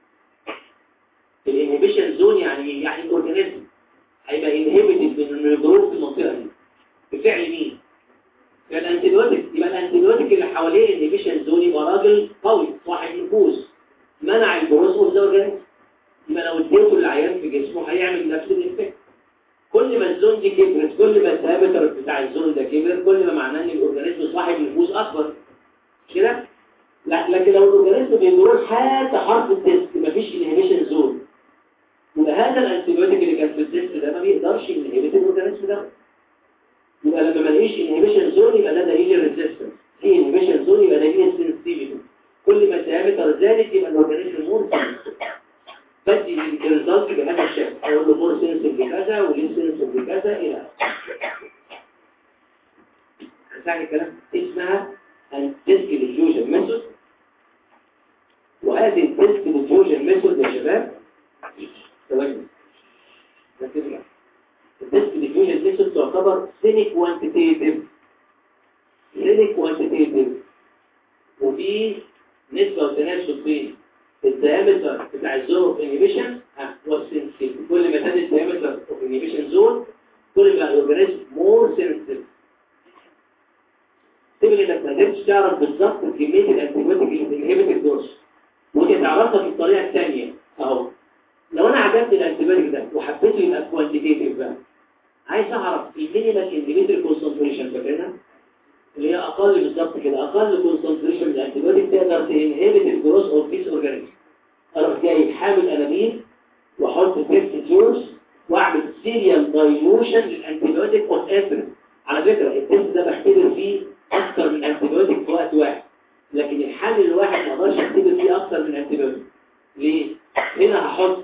الانهبيشن زون يعني ايه يعني الاورجانيزم هيبقى انهبيتد من انه يجروه في المنطقه دي بفعل مين يبقى الانتيبيوتيك يبقى الانتيبيوتيك اللي حواليه الانهبيشن زون يبقى راجل قوي صاحب نفوذ منع الجروث اوف ذا اورجانيزم يبقى لو اديته العيان في جسمه هيعمل نفس الافكت كل ما الزون دي كبرت كل ما الدايمتر بتاع الزون ده كبر كل ما معناه ان الاورجانيزم صاحب نفوذ اكبر مش كده لا لكن لو الاورجانيزم بيمر حتى حرف التست مفيش انهبيشن زون يبقى هذا الانتيبيوتيك اللي كان في التست ده ما بيقدرش ينهبت الاورجانيزم ده يبقى لما ما لقيش انهبيشن زون يبقى ده دليل الريزيستنس في انهبيشن زون يبقى دليل السنسيتيفيتي كل ما الدايمتر زادت يبقى الاورجانيزم مور بدي الريزلت بهذا الشكل اقول له مور سنسيف لكذا وليه سنسيف لكذا الى هتساعد الكلام اسمها الديسك ديفيوجن ميثود وهذه الديسك ديفيوجن ميثود يا شباب ثواني ركزوا معايا الديسك ديفيوجن ميثود تعتبر سيمي كوانتيتيف سيمي كوانتيتيف وفي نسبة وتناسب بين الديامتر بتاع الزون اوف انهبيشن والسنسيتيف كل ما زاد الديامتر اوف انهبيشن زون كل ما الاورجانيزم مور سنسيتيف تبقى انك ما قدرتش تعرف بالظبط كميه الانتيبيوتيك اللي بتنهبت الدوز ودي تعرفها بالطريقه الثانيه اهو لو انا عجبني الانتيبيوتيك ده وحبيته يبقى كوانتيتيف بقى عايز اعرف المينيمال انديمتري كونسنتريشن فاكرها اللي هي اقل بالظبط كده اقل كونسنتريشن من الانتيبيوتيك تقدر تنهبت الجروث اوف ذيس اورجانيزم اروح جاي حامل انابيب واحط تيست تيوبس واعمل سيريال دايلوشن للانتيبيوتيك اوف افرين على فكره التيست ده بختبر فيه اكتر من انتيبيوتيك في وقت واحد لكن الحل الواحد ما اقدرش اختبر فيه اكتر من انتيبيوتيك ليه هنا هحط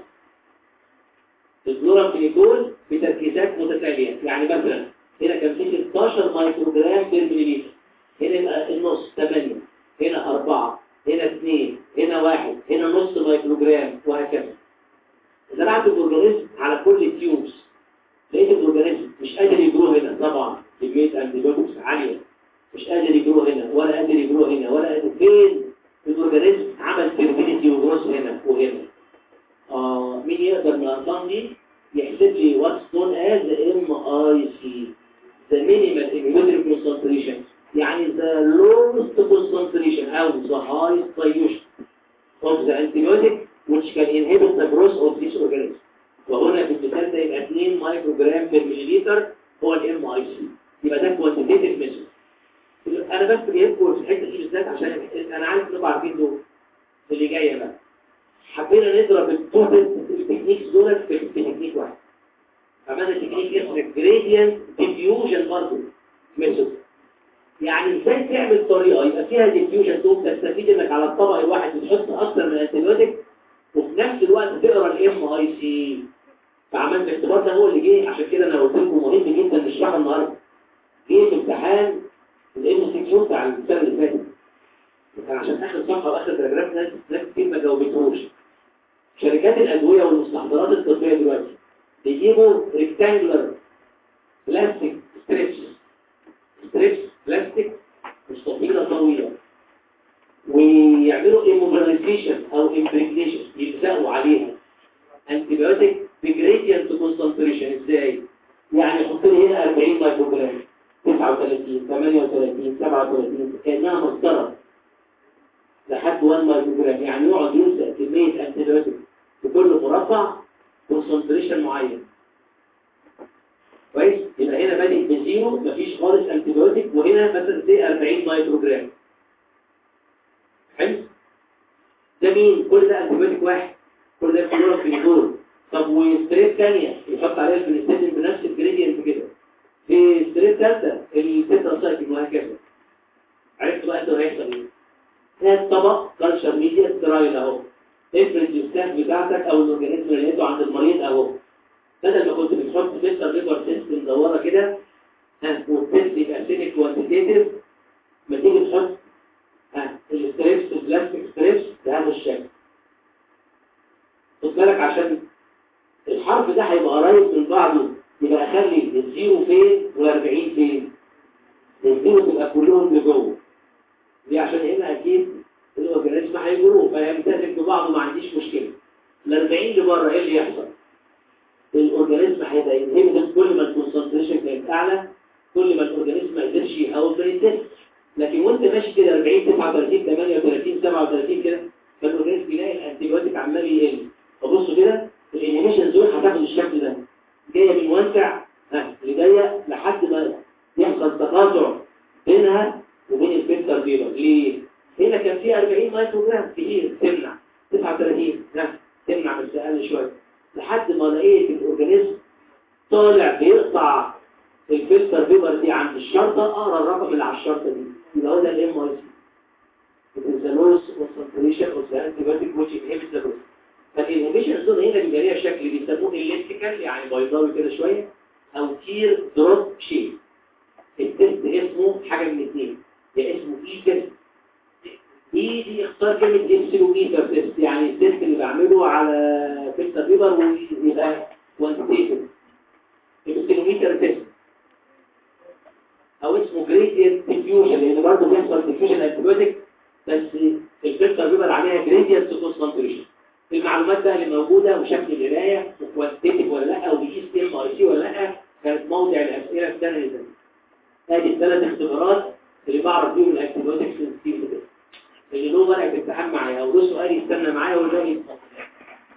الكلورامفينيكول بتركيزات متتاليه يعني مثلا هنا كان في 16 مايكروجرام بير مليلتر هنا يبقى النص 8 هنا 4 هنا 2 هنا 1 هنا نص مايكروجرام وهكذا زرعت الاورجانيزم على كل التيوبس لقيت الاورجانيزم مش قادر يجروه هنا طبعا كميه انتيبيوتكس عاليه مش قادر يجروه هنا ولا قادر يجروه هنا ولا قادر فين الاورجانيزم عمل فيربيليتي وجروث هنا وهنا اه مين يقدر من الارقام دي يحسب لي what's known as MIC the minimal inhibitory concentration يعني the lowest concentration أو the highest dilution of the antibiotic which can inhibit the growth of this organism وهنا في المثال ده يبقى 2 مايكروجرام بير مليلتر هو الام اي سي يبقى ده كوانتيتيف ميثود انا بس جايبكم في الحته دي بالذات عشان انا عارف انكم عارفين دول اللي جايه بقى حبينا نضرب التوتال التكنيكس دول في تكنيك واحد عملنا تكنيك اسمه جريدينت ديفيوجن برضه ميثود يعني ازاي تعمل طريقه يبقى فيها ديفيوجن تقوم تستفيد انك على الطبق الواحد بتحط اكتر من انتيبيوتيك وفي نفس الوقت تقرا الام اي سي فعملت الاختبار ده هو اللي جه عشان كده انا قلت لكم مهم جدا نشرحه النهارده جه في امتحان الام سي كيو بتاع السنه اللي فاتت كان عشان اخر صفحه واخر باراجراف ناس ناس كتير ما جاوبتهوش شركات الادويه والمستحضرات الطبيه دلوقتي بيجيبوا ريكتانجلر بلاستيك ستريبس ستريبس بلاستيك مستطيله طويله ويعملوا ايموبيلايزيشن او امبريجنيشن يلزقوا عليها انتيبيوتيك بجريدينت كونسنتريشن ازاي يعني يحط لي هنا 40 مايكروجرام 39 38 37 كانها مسطره لحد 1 مايكروجرام يعني يقعد يلزق كميه انتيبيوتيك في كل مربع كونسنتريشن معين كويس يبقى هنا بادئ بزيرو مفيش خالص انتيبيوتيك وهنا مثلا زي 40 مايكروجرام حلو ده مين كل ده انتيبيوتيك واحد كل ده كلورا في الدور طب وستريب ثانيه يحط عليها الفينستين بنفس الجريدينت كده في ستريب ثالثه التترا سايكل وهكذا عرفت بقى انت هيحصل ايه ده الطبق كالشر ميديا سترايل اهو افرض الستاف بتاعتك او الاورجانيزم اللي لقيته عند المريض اهو بدل ما كنت بتحط فلتر ليبر تيست مدوره كده ها والتيست يبقى سينك كوانتيتيف ما تيجي تحط ها الستريبس البلاستيك ستريبس بهذا الشكل خد بالك عشان الحرف ده هيبقى قريب من بعضه يبقى اخلي الزيرو فين وال40 فين الزيرو تبقى كلهم لجوه دي عشان هنا اكيد الاورجانيزم هيجروه فيمتزج ببعضه ما عنديش مشكله ال40 لبره ايه اللي يحصل الاورجانيزم هيبقى ينهبط كل ما الكونسنتريشن كانت اعلى كل ما الاورجانيزم ما قدرش يحاول بريتست لكن وانت ماشي كده 40 39 38 37 كده فالاورجانيزم بيلاقي الانتيبيوتيك عمال يقل فبصوا كده الانيميشن دول هتاخد الشكل ده جايه من واسع ها لضيق لحد ما يحصل تقاطع بينها وبين الفلتر بيبر ليه؟ هنا كان في 40 مايكرو جرام كتير تمنع 39 ها تمنع بس اقل شويه لحد ما لقيت الاورجانيزم طالع بيقطع الفلتر بيبر دي عند الشرطه اقرا الرقم اللي على الشرطه دي يبقى هو ده الام اي سي الانسانوس والسنتريشن والانتيبيوتيك ويتش انهبت ذا بروسيس فالانهبيشن زون هنا بيبقى ليها شكل بيسموه الكتريكال يعني بيضاوي كده شويه او تير دروب شيب التست اسمه حاجه من الاثنين يا اسمه اي تيست اي دي اختار كلمه انسلوميتر تيست يعني التست اللي بعمله على فلتر بيبر ويبقى كوانتيتيف انسلوميتر تيست او اسمه جريدينت ديفيوجن لان برضه بيحصل ديفيوجن انتيبيوتيك بس الفلتر بيبر عليها جريدينت كونسنتريشن المعلومات بقى اللي موجودة وشكل القراية وكوانتيتيف ولا لا وبيقيس بي ام ار سي ولا لا كانت موضع الأسئلة في السنة اللي فاتت هذه الثلاث اختبارات اللي بعرف بيهم الاكتيفيتكس اللي له ورقة امتحان معايا او له سؤال يستنى معايا والباقي